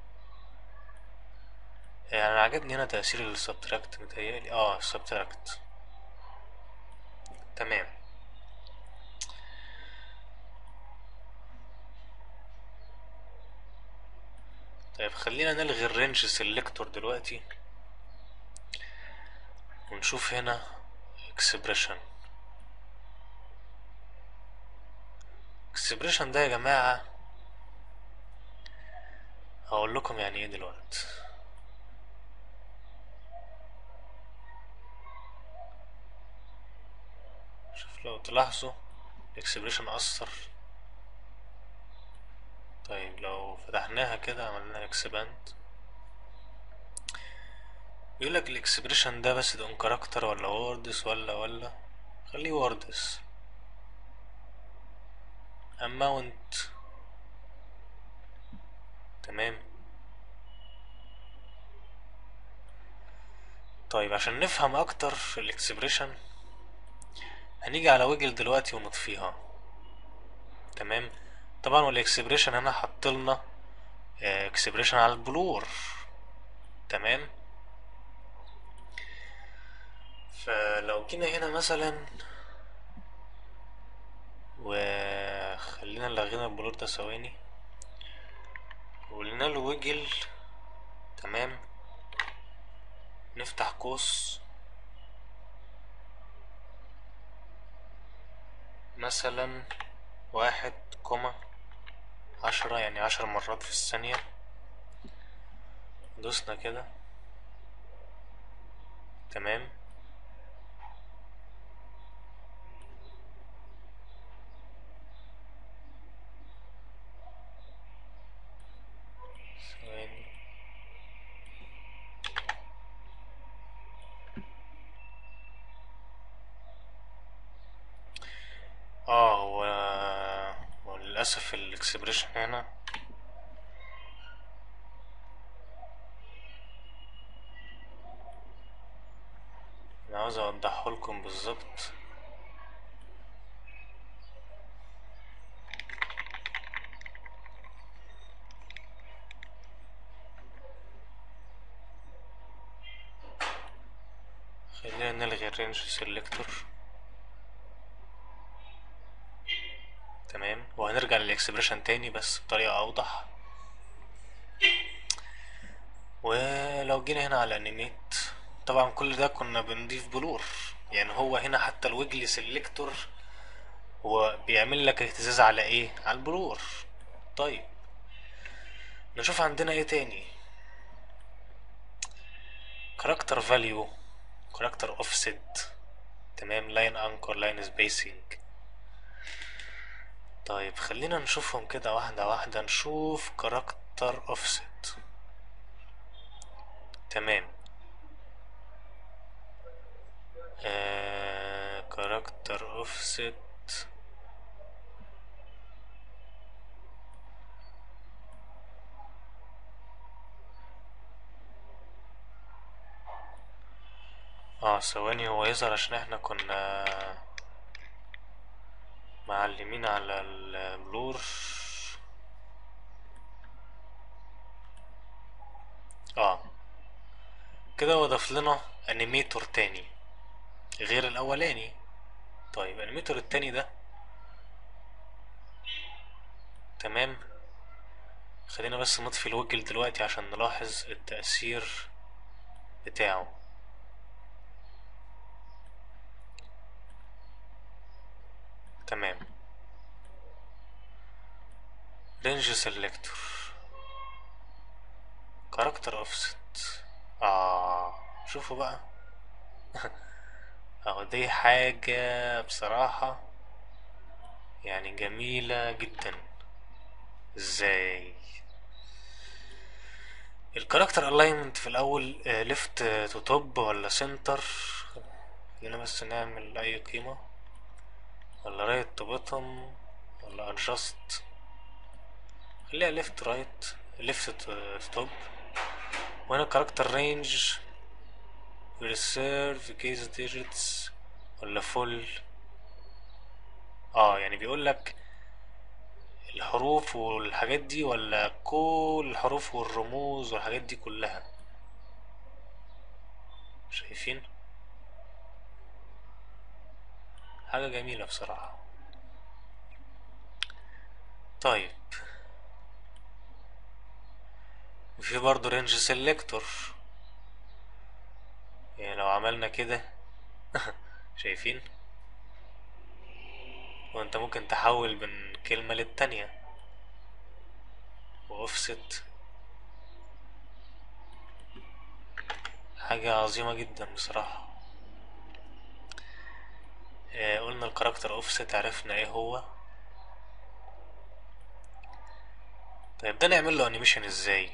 يعني انا عجبني هنا تأثير السبتراكت متهيألي اه السبتراكت تمام طيب خلينا نلغي الرينج سيلكتور دلوقتي ونشوف هنا اكسبريشن اكسبريشن ده يا جماعة هقول لكم يعني ايه دلوقتي شوف لو تلاحظوا الاكسبريشن اثر طيب لو فتحناها كده عملنا اكسباند بيقول لك الاكسبريشن ده بس ده كاركتر ولا ووردز ولا ولا خليه ووردز اماونت تمام طيب عشان نفهم اكتر الاكسبريشن هنيجي على ويجل دلوقتي ونطفيها تمام طبعا والاكسبريشن هنا حطلنا اكسبريشن على البلور تمام فلو جينا هنا مثلا وخلينا لغينا البلور ده ثواني وقلنا له ويجل تمام نفتح قوس مثلا واحد كوما عشرة يعني عشر مرات في الثانية دوسنا كده تمام ثواني اه هو هو للأسف الاكسبريشن هنا انا عاوز اوضحه لكم بالظبط خلينا نلغي الرينج سيلكتور تمام وهنرجع للاكسبريشن تاني بس بطريقة اوضح ولو جينا هنا على انيميت طبعا كل ده كنا بنضيف بلور يعني هو هنا حتى الويجلي سيلكتور هو بيعمل لك اهتزاز على ايه على البلور طيب نشوف عندنا ايه تاني كاركتر فاليو كاركتر اوفست تمام لاين انكر لاين سبيسنج طيب خلينا نشوفهم كده واحدة واحدة نشوف كاركتر اوفست تمام آه كاركتر اوفست اه ثواني هو يظهر عشان احنا كنا معلمين على البلور اه كده هو ضاف لنا انيميتور تاني غير الاولاني طيب الانيميتور التاني ده تمام خلينا بس نطفي الوجل دلوقتي عشان نلاحظ التأثير بتاعه تمام رينج سيلكتور كاركتر اوفست اه شوفوا بقى اهو دي حاجة بصراحة يعني جميلة جدا ازاي الكاركتر الاينمنت في الاول ليفت تو توب ولا سنتر خلينا بس نعمل اي قيمة ولا رايت تو بوتوم ولا ادجاست خليها ليفت رايت ليفت تو توب وهنا كاركتر رينج ريسيرف كيس ديجيتس ولا فول اه يعني بيقول لك الحروف والحاجات دي ولا كل الحروف والرموز والحاجات دي كلها شايفين حاجة جميلة بصراحة طيب وفي برضه رينج سيلكتور يعني لو عملنا كده شايفين وانت ممكن تحول من كلمة للتانية واوفست حاجة عظيمة جدا بصراحة آه قلنا الكاركتر اوفست عرفنا ايه هو طيب ده نعمل له انيميشن ازاي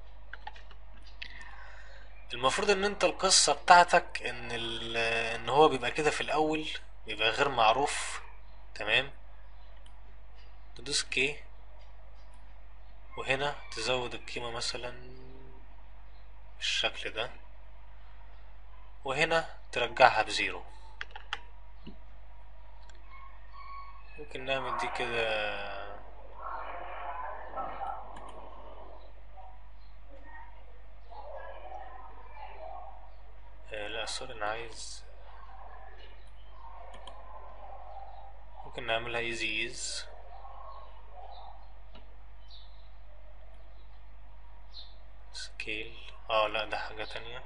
المفروض ان انت القصة بتاعتك ان ان هو بيبقى كده في الاول بيبقى غير معروف تمام تدوس كي وهنا تزود القيمة مثلا بالشكل ده وهنا ترجعها بزيرو ممكن نعمل دي كده آه، لا سوري انا عايز ممكن نعملها ايزي ايز سكيل اه لا ده حاجة تانية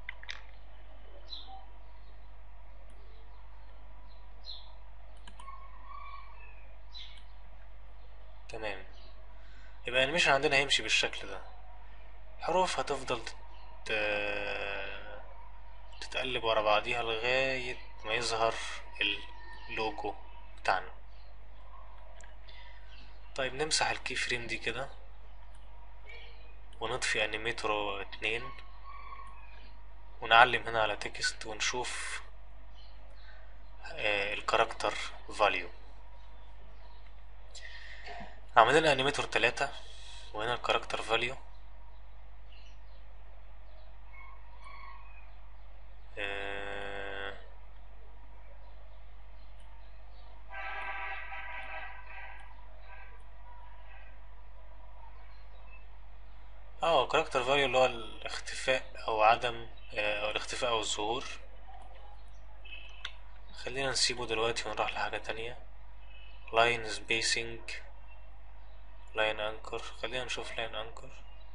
تمام يبقى الانيميشن عندنا هيمشي بالشكل ده حروف هتفضل تت... تتقلب ورا بعضيها لغاية ما يظهر اللوجو بتاعنا طيب نمسح الكي فريم دي كده ونطفي انيميتور اتنين ونعلم هنا على تكست ونشوف آه الكاركتر فاليو عملنا انيميتور تلاتة وهنا الكاركتر فاليو اه كاركتر فاليو اللي هو الاختفاء او عدم آه، او الاختفاء او الظهور خلينا نسيبه دلوقتي ونروح لحاجة تانية لاين سبيسنج لاين انكر خلينا نشوف لاين انكر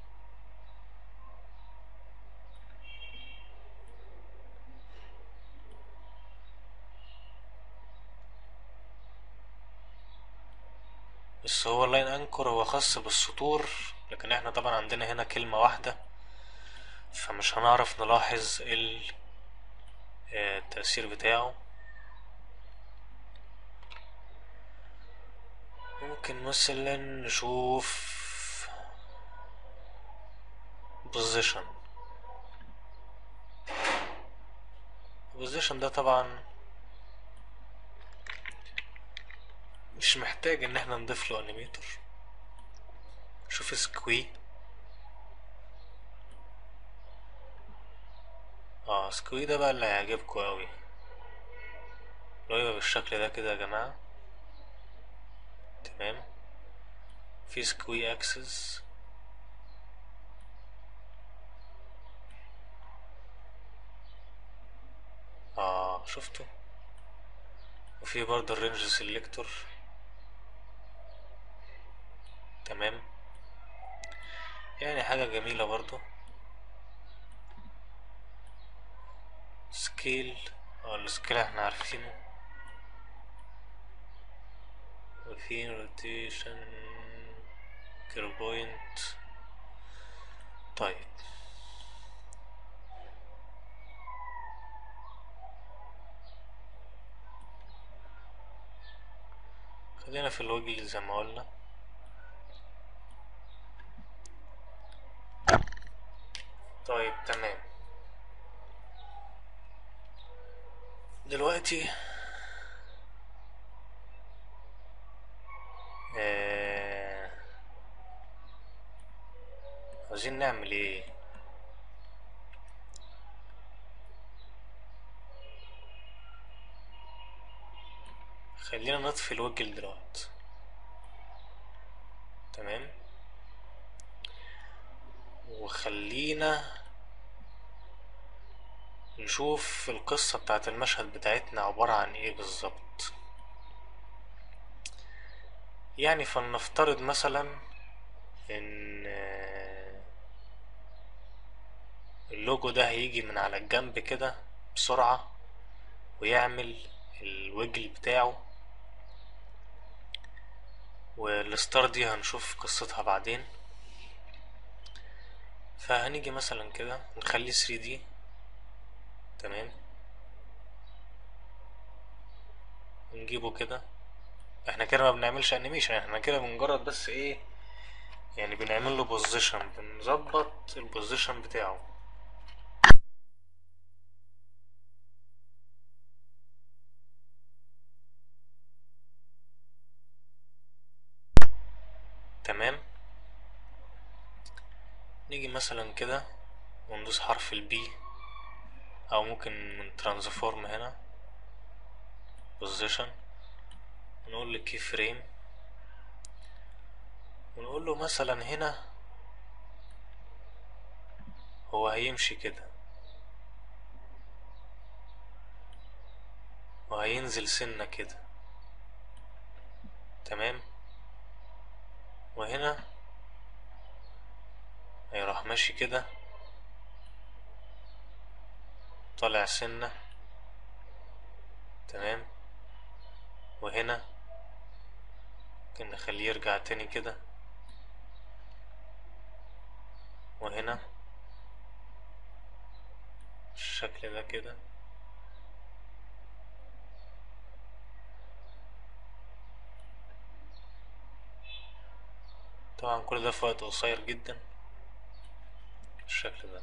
بس هو اللاين انكر هو خاص بالسطور لكن احنا طبعا عندنا هنا كلمة واحدة فمش هنعرف نلاحظ ال- آه، التأثير بتاعه ممكن مثلا نشوف position position ده طبعا مش محتاج ان احنا نضيف له انيميتور شوف سكوي اه سكوي ده بقى اللي هيعجبكوا اوي لو يبقى بالشكل ده كده يا جماعة تمام في سكوي اكسس اه شفتوا وفي برضه الرينج سيلكتور تمام يعني حاجة جميلة برضو سكيل اه السكيل احنا عارفينه وفي روتيشن بوينت طيب خلينا في الوجه زي ما قلنا طيب تمام دلوقتي آه، عاوزين نعمل ايه خلينا نطفي الوجل دلوقتي تمام وخلينا نشوف القصة بتاعت المشهد بتاعتنا عبارة عن ايه بالظبط يعني فلنفترض مثلا ان آه، اللوجو ده هيجي من على الجنب كده بسرعة ويعمل الوجل بتاعه والستار دي هنشوف قصتها بعدين فهنيجي مثلا كده نخليه 3D تمام ونجيبه كده احنا كده ما بنعملش انيميشن احنا كده مجرد بس ايه يعني بنعمل له بوزيشن بنظبط البوزيشن بتاعه تمام نيجي مثلا كده وندوس حرف البي او ممكن من ترانسفورم هنا بوزيشن نقول له كي فريم ونقول له مثلا هنا هو هيمشي كده وهينزل سنة كده تمام وهنا هيروح ماشي كده طالع سنة تمام وهنا ممكن نخليه يرجع تاني كده وهنا الشكل ده كده طبعا كل ده في وقت قصير جدا بالشكل ده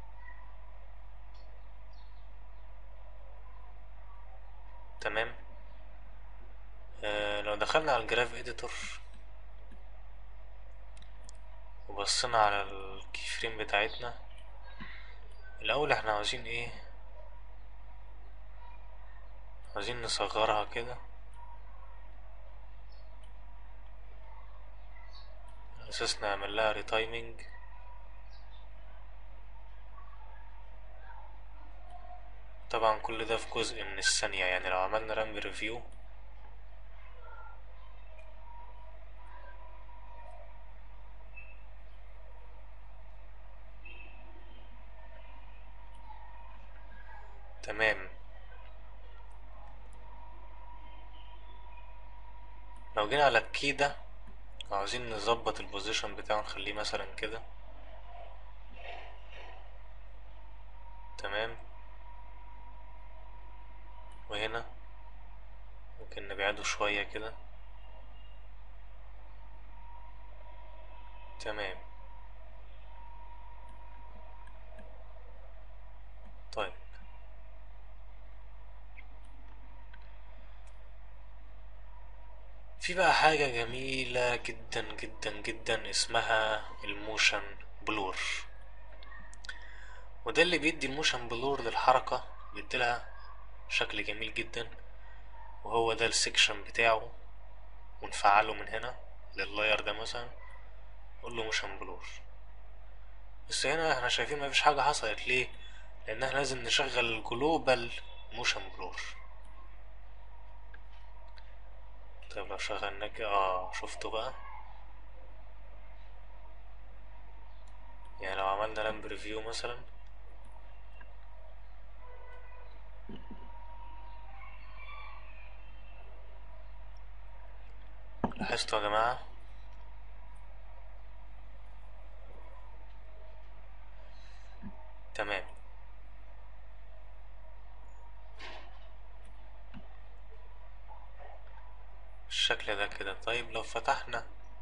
تمام آه لو دخلنا على الجراف اديتور وبصينا على الكي فريم بتاعتنا الاول احنا عاوزين ايه عاوزين نصغرها كده على اساس نعمل لها ريتايمينج طبعا كل ده في جزء من الثانية يعني لو عملنا رام ريفيو تمام لو جينا على الكي ده وعاوزين نظبط البوزيشن بتاعه نخليه مثلا كده تمام وهنا ممكن نبعده شوية كده تمام طيب في بقى حاجة جميلة جدا جدا جدا اسمها الموشن بلور وده اللي بيدي الموشن بلور للحركة بيديلها شكل جميل جدا وهو ده السكشن بتاعه ونفعله من هنا لللاير ده مثلا نقول له موشن بلور بس هنا احنا شايفين مفيش حاجة حصلت ليه لان احنا لازم نشغل الجلوبال موشن بلور طيب لو شغلنا كده اه شفتوا بقى يعني لو عملنا لامب ريفيو مثلا لاحظتوا يا جماعة تمام الشكل ده كده طيب لو فتحنا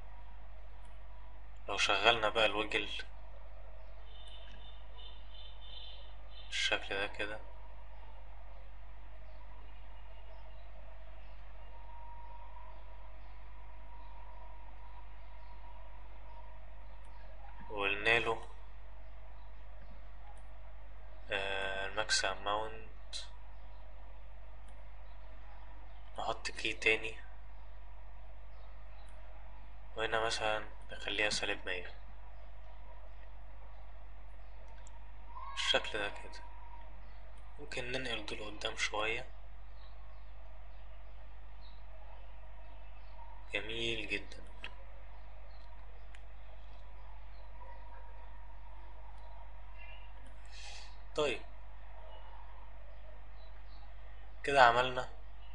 لو شغلنا بقى الوجل الشكل ده كده وقلنا له الماكس اماونت نحط كي تاني وهنا مثلا نخليها سالب مية الشكل ده كده ممكن ننقل دول قدام شوية جميل جدا طيب كده عملنا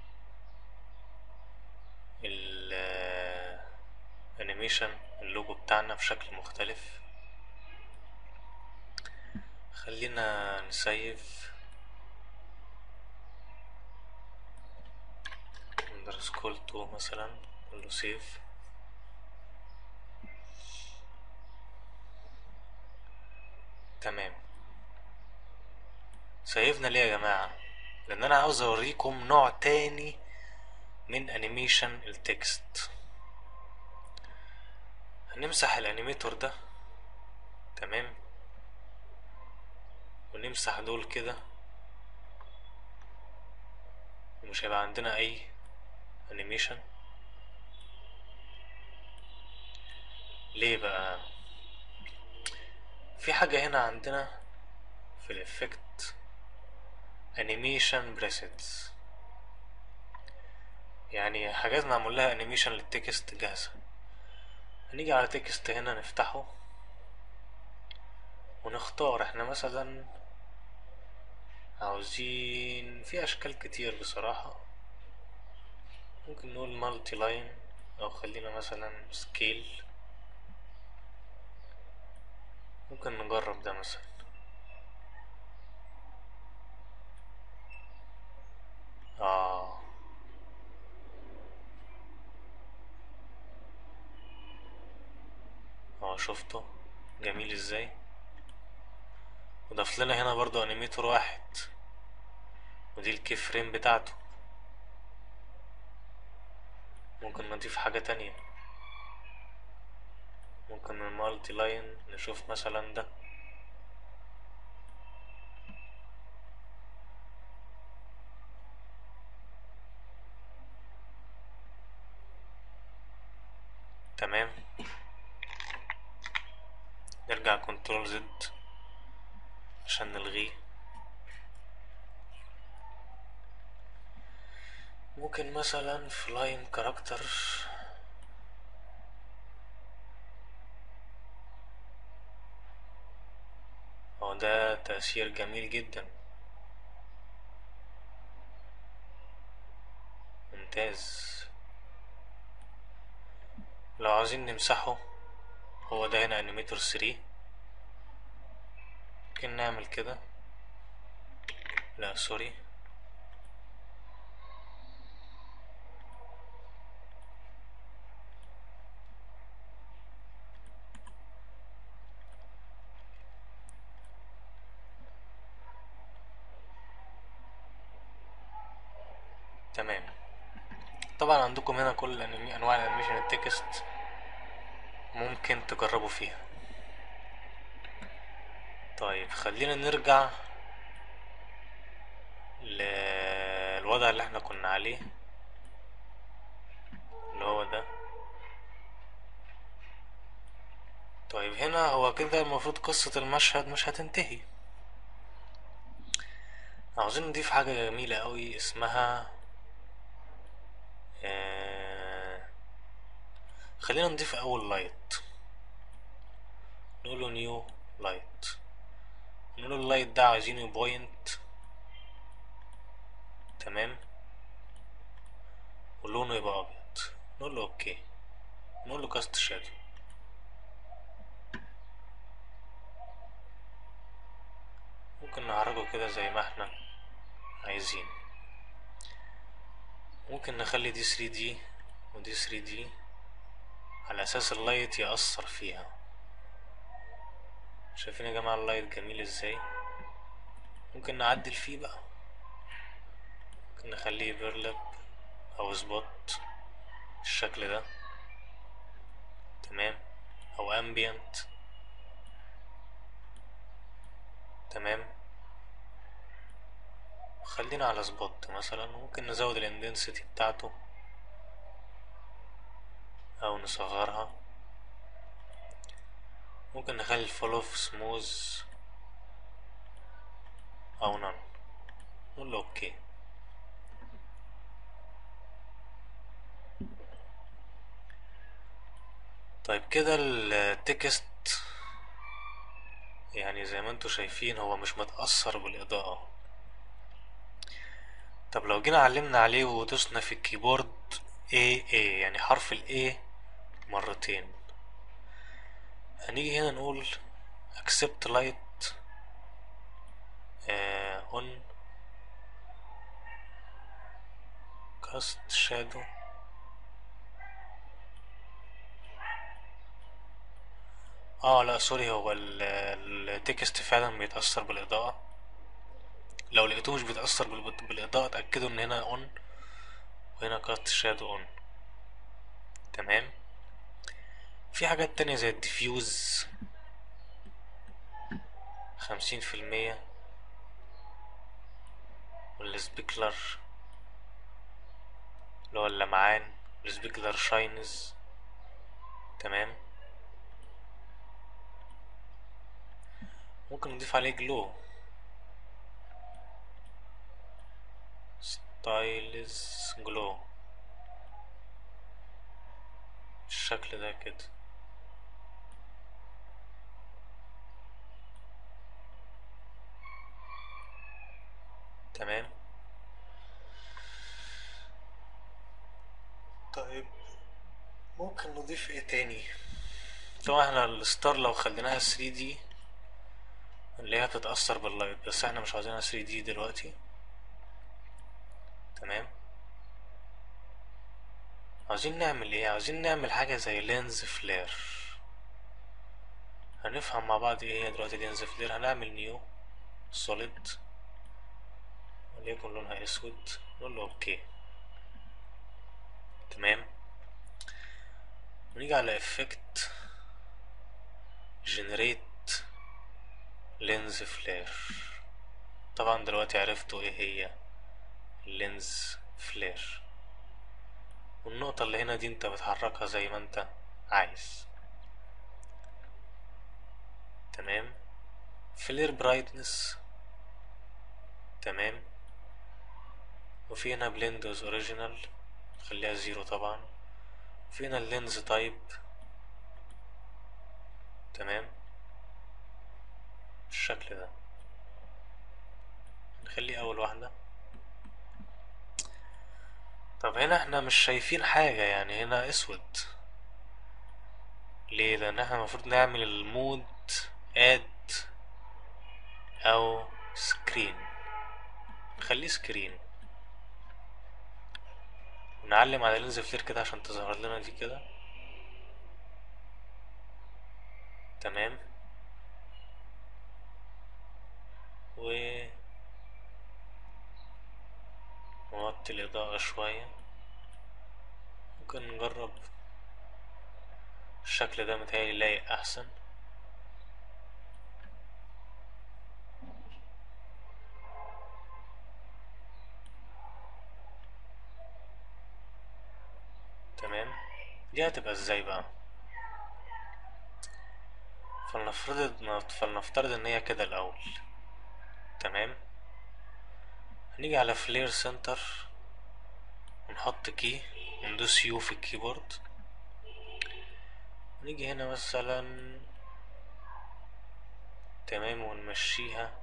الانيميشن اللوجو بتاعنا بشكل مختلف خلينا نسيف اندرسكول تو مثلا نقول له سيف تمام سيفنا ليه يا جماعة لان انا عاوز اوريكم نوع تاني من انيميشن التكست هنمسح الانيميتور ده تمام ونمسح دول كده ومش هيبقى عندنا اي انيميشن ليه بقى في حاجة هنا عندنا في الافكت انيميشن بريسيتس يعني حاجات معمول لها انيميشن للتكست جاهزة هنيجي على تكست هنا نفتحه ونختار احنا مثلا عاوزين في اشكال كتير بصراحة ممكن نقول مالتي لاين او خلينا مثلا سكيل ممكن نجرب ده مثلا اه اه شفته جميل ازاي وضاف لنا هنا برضو انيميتور واحد ودي الكي فريم بتاعته ممكن نضيف حاجة تانية ممكن من مالتي لاين نشوف مثلا ده تمام نرجع كنترول زد عشان نلغيه ممكن مثلا في لاين كاركتر هو ده تأثير جميل جدا ممتاز لو عاوزين نمسحه هو ده هنا انيميتور 3 ممكن نعمل كده لا سوري تمام طبعا عندكم هنا كل الأنمي- انواع الانيميشن التكست ممكن تجربوا فيها طيب خلينا نرجع للوضع اللي احنا كنا عليه اللي هو ده طيب هنا هو كده المفروض قصة المشهد مش هتنتهي عاوزين نضيف حاجة جميلة قوي اسمها آه، خلينا نضيف اول لايت نقوله نيو لايت نقول اللايت ده عايزينه بوينت تمام ولونه يبقى ابيض نقول له اوكي نقول له كاست شادو ممكن نحركه كده زي ما احنا عايزين ممكن نخلي دي 3D ودي 3D على اساس اللايت يأثر فيها شايفين يا جماعة اللايت جميل ازاي ممكن نعدل فيه بقى ممكن نخليه بيرلب او سبوت بالشكل ده تمام او امبيانت تمام خلينا على سبوت مثلا ممكن نزود الاندنسيتي بتاعته او نصغرها ممكن نخلي الفولو في سموز او نون نقول له اوكي طيب كده التكست يعني زي ما انتوا شايفين هو مش متأثر بالإضاءة طب لو جينا علمنا عليه ودوسنا في الكيبورد A A يعني حرف ال A مرتين هنيجي هنا نقول accept light آه on cast shadow اه لا سوري هو ال- التكست فعلا بيتأثر بالإضاءة لو لقيتوه مش بيتأثر بال- بالإضاءة اتأكدوا ان هنا on وهنا كاست شادو on تمام في حاجات تانية زي الديفيوز خمسين في المية والسبيكلر اللي هو اللمعان السبيكلر شاينز تمام ممكن نضيف عليه جلو ستايلز جلو الشكل ده كده تمام طيب ممكن نضيف ايه تاني طبعا احنا الستار لو خليناها 3 دي اللي هي بتتأثر باللايت بس احنا مش عاوزينها 3 دي دلوقتي تمام عاوزين نعمل ايه عاوزين نعمل حاجة زي لينز فلير هنفهم مع بعض ايه هي دلوقتي لينز فلير هنعمل نيو سوليد وليكن لونها اسود نقول له اوكي تمام ونيجي على افكت جنريت لينز فلير طبعا دلوقتي عرفتوا ايه هي اللينز فلير والنقطة اللي هنا دي انت بتحركها زي ما انت عايز تمام فلير برايتنس تمام وفي هنا بلندوز اوريجينال خليها زيرو طبعا في هنا اللينز تايب تمام بالشكل ده نخليه اول واحدة طب هنا احنا مش شايفين حاجة يعني هنا اسود ليه لان احنا المفروض نعمل المود اد او سكرين نخليه سكرين ونعلم على لينز فلير كده عشان تظهر لنا دي كده تمام و نوطي الإضاءة شوية ممكن نجرب الشكل ده متهيألي لايق أحسن تمام دي هتبقى ازاي بقى فلنفترض فلنفترض ان هي كده الاول تمام هنيجي على فلير سنتر ونحط كي وندوس يو في الكيبورد نيجي هنا مثلا تمام ونمشيها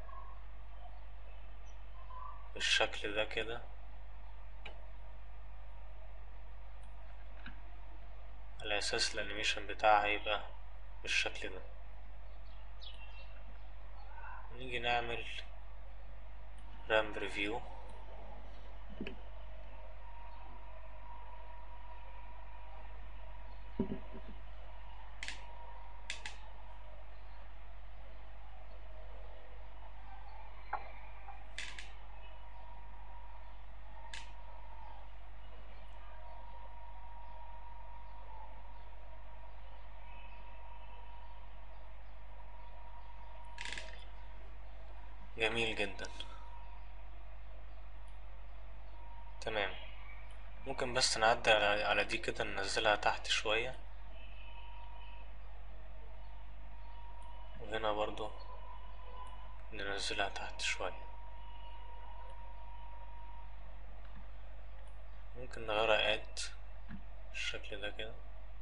بالشكل ده كده على اساس الانيميشن بتاعها هيبقى بالشكل ده نيجي نعمل رام ريفيو جميل جدا تمام ممكن بس نعدل على على دي كده ننزلها تحت شوية وهنا برضو ننزلها تحت شوية ممكن نغيرها اد بالشكل ده كده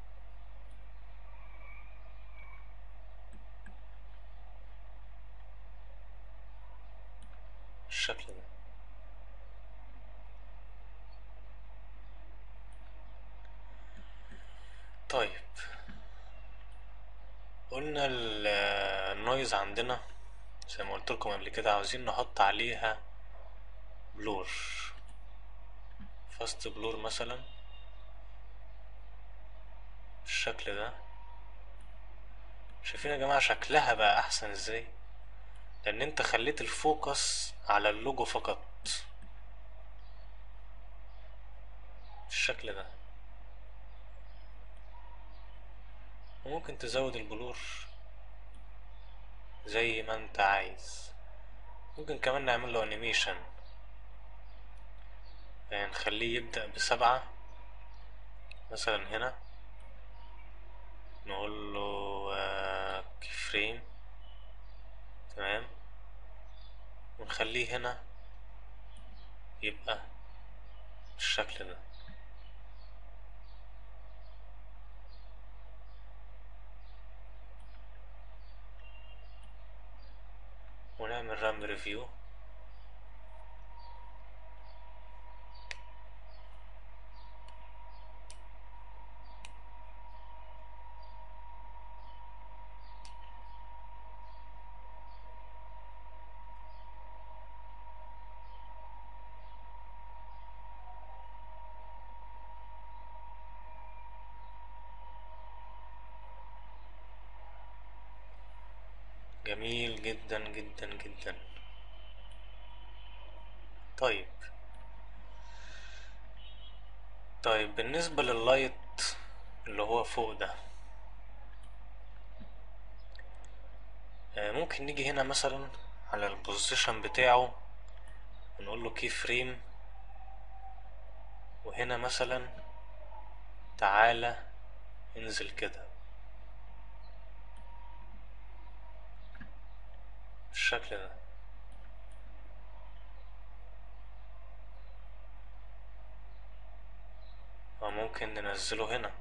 بالشكل ده طيب قلنا ال- النويز عندنا زي ما قلت لكم قبل كده عاوزين نحط عليها بلور فاست بلور مثلا بالشكل ده شايفين يا جماعة شكلها بقى احسن ازاي لان انت خليت الفوكس على اللوجو فقط بالشكل ده وممكن تزود البلور زي ما انت عايز ممكن كمان نعمل له انيميشن يعني نخليه يبدأ بسبعة مثلا هنا نقول له كي فريم تمام ونخليه هنا يبقى بالشكل ده ونعمل رام ريفيو جميل جدا جدا جدا طيب طيب بالنسبة لللايت اللي هو فوق ده آه، ممكن نيجي هنا مثلا على البوزيشن بتاعه ونقول له كي فريم وهنا مثلا تعالى انزل كده بالشكل ده وممكن ننزله هنا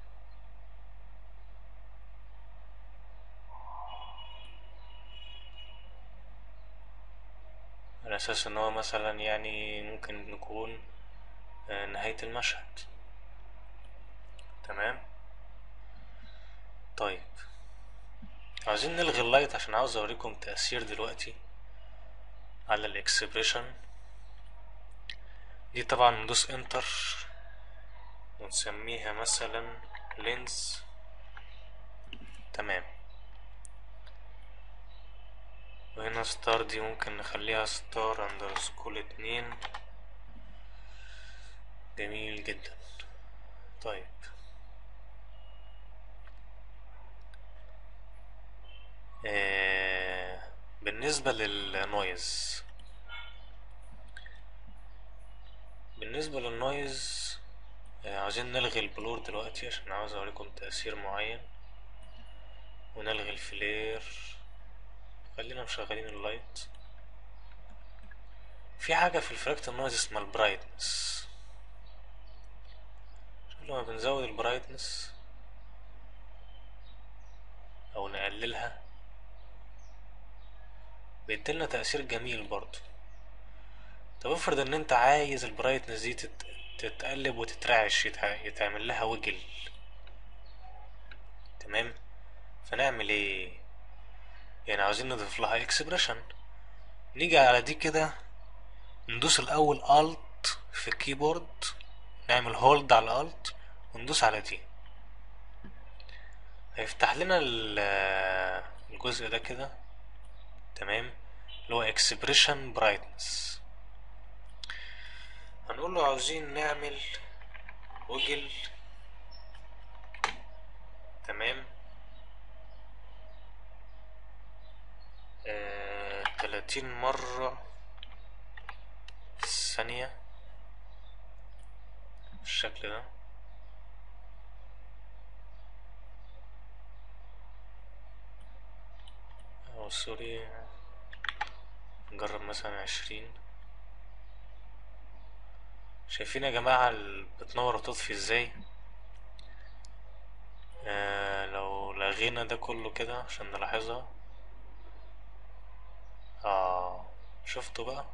على اساس ان هو مثلا يعني ممكن نكون آه، نهاية المشهد تمام طيب عاوزين نلغي اللايت عشان عاوز اوريكم تأثير دلوقتي على الاكسبريشن دي طبعا ندوس انتر ونسميها مثلا لينز تمام وهنا ستار دي ممكن نخليها ستار اندرسكول اتنين جميل جدا طيب آه بالنسبة للنويز بالنسبة للنويز آه عاوزين نلغي البلور دلوقتي عشان عاوز اوريكم تأثير معين ونلغي الفلير خلينا مشغلين اللايت في حاجة في الفراكتال نويز اسمها البرايتنس شوف لما بنزود البرايتنس او نقللها بيديلنا تأثير جميل برضو طب افرض ان انت عايز البرايتنس دي تت... تتقلب وتترعش يتع... يتعمل لها وجل تمام فنعمل ايه يعني عاوزين نضيف لها اكسبريشن نيجي على دي كده ندوس الاول الت في الكيبورد نعمل هولد على الالت وندوس على دي هيفتح لنا ال- الجزء ده كده تمام اللي هو expression brightness هنقول له عاوزين نعمل وجل تمام آه، تلاتين مرة في الثانية بالشكل ده أو سوري نجرب مثلا عشرين شايفين يا جماعة ال- بتنور وتطفي ازاي آه لو لغينا ده كله كده عشان نلاحظها اه شفتوا بقى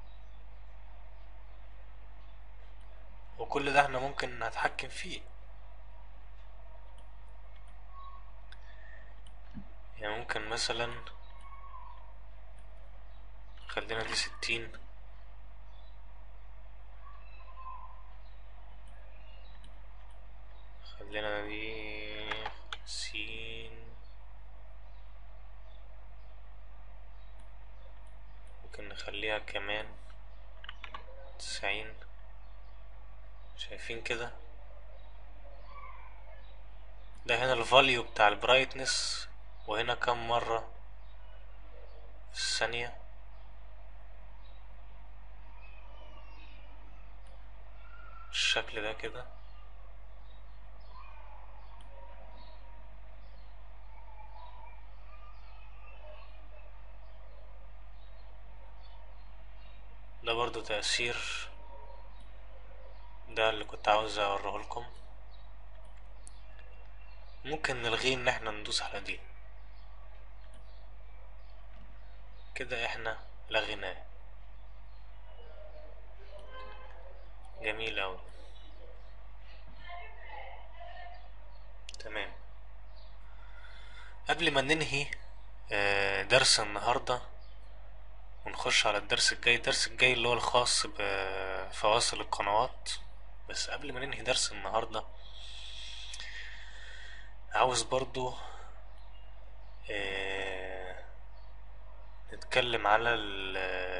وكل ده احنا ممكن نتحكم فيه يعني ممكن مثلا خلينا دي ستين خلينا دي سين ممكن نخليها كمان تسعين شايفين كده ده هنا الفاليو بتاع البرايتنس وهنا كم مرة في الثانية الشكل ده كده ده برضو تأثير ده اللي كنت عاوز اوريه لكم ممكن نلغيه ان احنا ندوس على دي كده احنا لغيناه جميل اوي تمام قبل ما ننهي آه، درس النهاردة ونخش على الدرس الجاي الدرس الجاي اللي هو الخاص بفواصل القنوات بس قبل ما ننهي درس النهاردة عاوز برضو آه، نتكلم على ال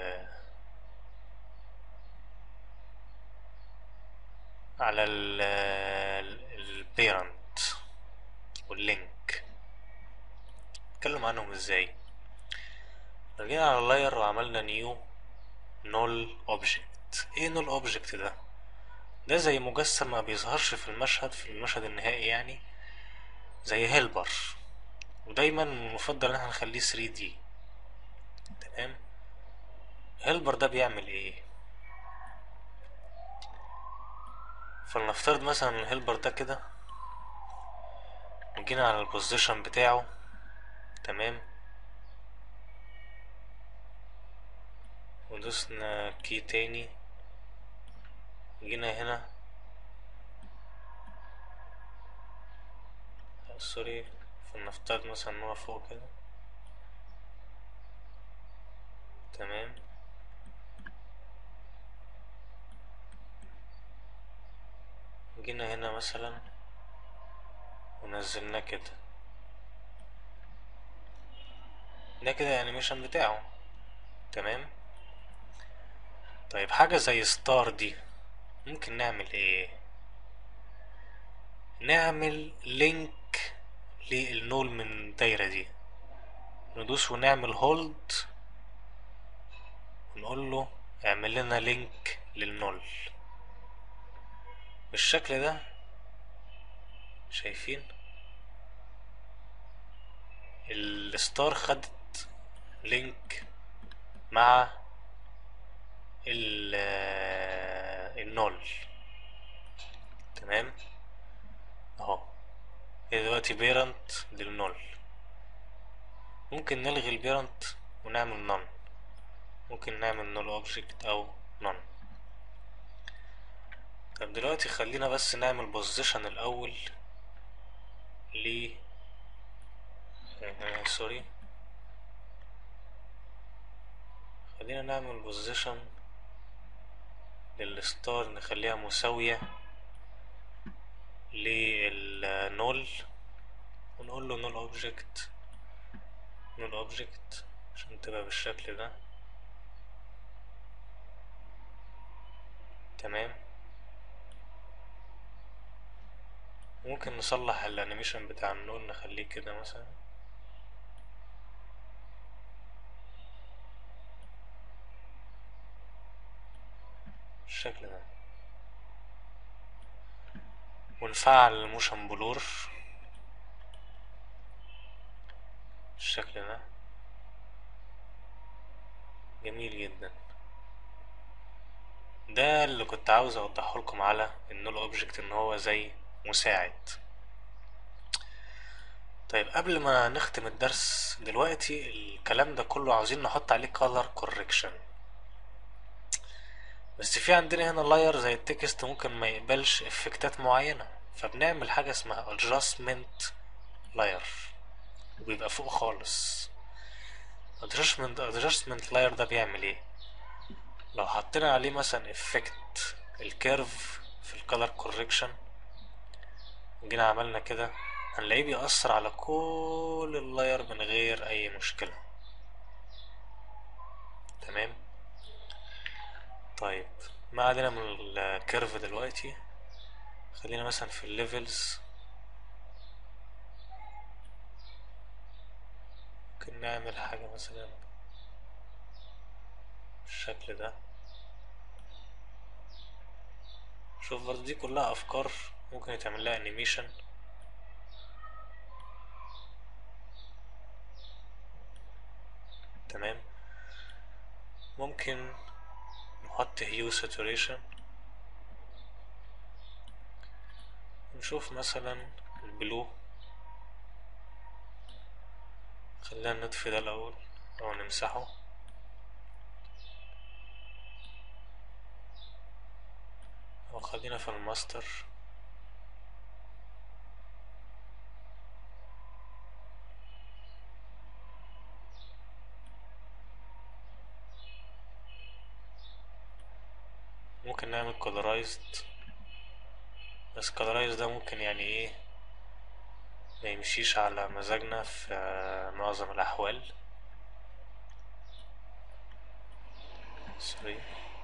على ال البيرنت واللينك نتكلم عنهم ازاي لو جينا على اللاير وعملنا نيو نول اوبجكت ايه نول اوبجكت ده ده زي مجسم ما بيظهرش في المشهد في المشهد النهائي يعني زي هيلبر ودايما المفضل ان احنا نخليه 3 دي تمام هيلبر ده بيعمل ايه فلنفترض مثلا الهيلبر ده كده وجينا على البوزيشن بتاعه تمام ودوسنا كي تاني جينا هنا لا، سوري فلنفترض مثلا ان هو فوق كده تمام جينا هنا مثلا ونزلناه كده ده كده الانيميشن بتاعه تمام طيب حاجة زي ستار دي ممكن نعمل ايه نعمل لينك للنول من الدايرة دي ندوس ونعمل هولد ونقول له اعمل لنا لينك للنول بالشكل ده شايفين الستار خدت لينك مع ال النول تمام اهو هي دلوقتي بيرنت للنول ممكن نلغي البيرنت ونعمل نون ممكن نعمل نول اوبجكت او نون طب دلوقتي خلينا بس نعمل بوزيشن الاول ل آه، سوري خلينا نعمل بوزيشن للستار نخليها مساوية للنول ونقول له نول اوبجكت نول اوبجكت عشان تبقى بالشكل ده تمام ممكن نصلح الانيميشن بتاع النول نخليه كده مثلا بالشكل ده ونفعل الموشن بلور بالشكل ده جميل جدا ده اللي كنت عاوز اوضحه لكم على النول اوبجكت ان هو زي مساعد طيب قبل ما نختم الدرس دلوقتي الكلام ده كله عاوزين نحط عليه color correction بس في عندنا هنا لاير زي التكست ممكن ما يقبلش افكتات معينة فبنعمل حاجة اسمها adjustment layer وبيبقى فوق خالص adjustment adjustment layer ده بيعمل ايه لو حطينا عليه مثلا افكت الكيرف في الكالر كوركشن جينا عملنا كده هنلاقيه بيأثر على كل اللاير من غير اي مشكلة تمام طيب ما علينا من الكيرف دلوقتي خلينا مثلا في الليفلز ممكن نعمل حاجة مثلا بالشكل ده شوف برضه دي كلها افكار ممكن يتعمل لها انيميشن تمام ممكن نحط هيو ساتوريشن نشوف مثلا البلو خلينا نطفي ده الأول أو نمسحه أو خلينا في الماستر ممكن نعمل colorized بس colorized ده ممكن يعني ايه ما يمشيش على مزاجنا في معظم الأحوال سوري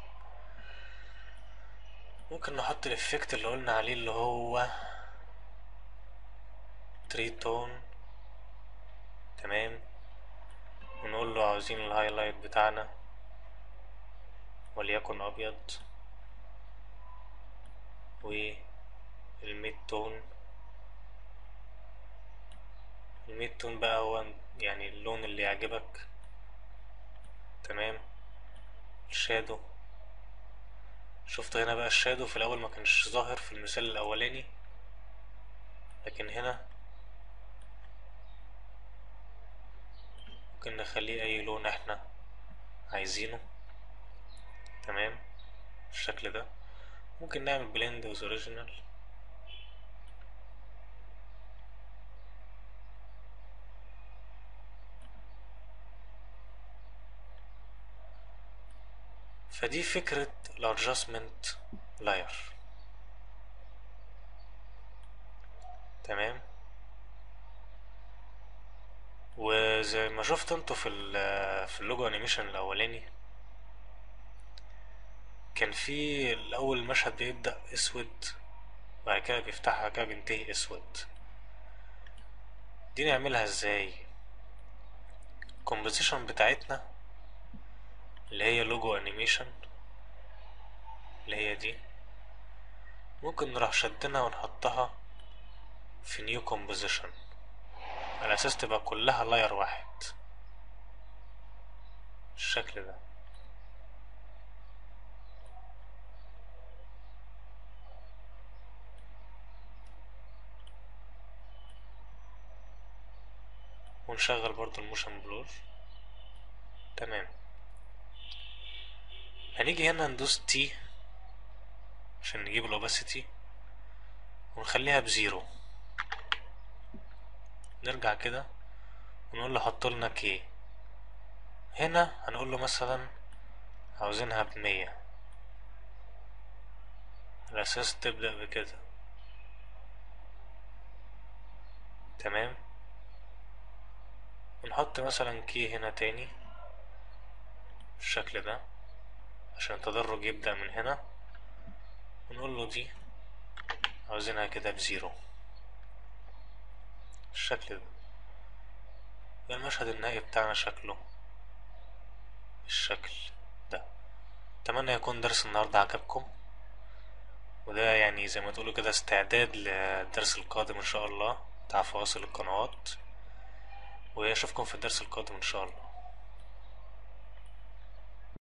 ممكن نحط الإفكت اللي قلنا عليه اللي هو تري تون تمام ونقول له عاوزين الهايلايت بتاعنا وليكن أبيض والميد تون الميد تون بقى هو يعني اللون اللي يعجبك تمام الشادو شفت هنا بقى الشادو في الاول ما كانش ظاهر في المثال الاولاني لكن هنا ممكن نخليه اي لون احنا عايزينه تمام بالشكل ده ممكن نعمل بلند وذ اوريجينال فدي فكرة الادجستمنت لاير تمام وزي ما شفت انتوا في ال في اللوجو انيميشن الاولاني كان في الاول المشهد بيبدأ اسود بعد كده بيفتحها كده بينتهي اسود دي نعملها ازاي الكومبوزيشن بتاعتنا اللي هي لوجو انيميشن اللي هي دي ممكن نروح شدنا ونحطها في نيو كومبوزيشن على اساس تبقى كلها لاير واحد الشكل ده ونشغل برضو الموشن بلور تمام هنيجي هنا ندوس تي عشان نجيب الاوباسيتي ونخليها بزيرو نرجع كده ونقول له حط لنا كي هنا هنقول له مثلا عاوزينها بمية الاساس تبدأ بكده تمام ونحط مثلا كي هنا تاني بالشكل ده عشان التدرج يبدأ من هنا ونقول له دي عاوزينها كده بزيرو الشكل ده ده المشهد النهائي بتاعنا شكله الشكل ده اتمنى يكون درس النهاردة عجبكم وده يعني زي ما تقولوا كده استعداد للدرس القادم ان شاء الله بتاع فواصل القنوات واشوفكم في الدرس القادم ان شاء الله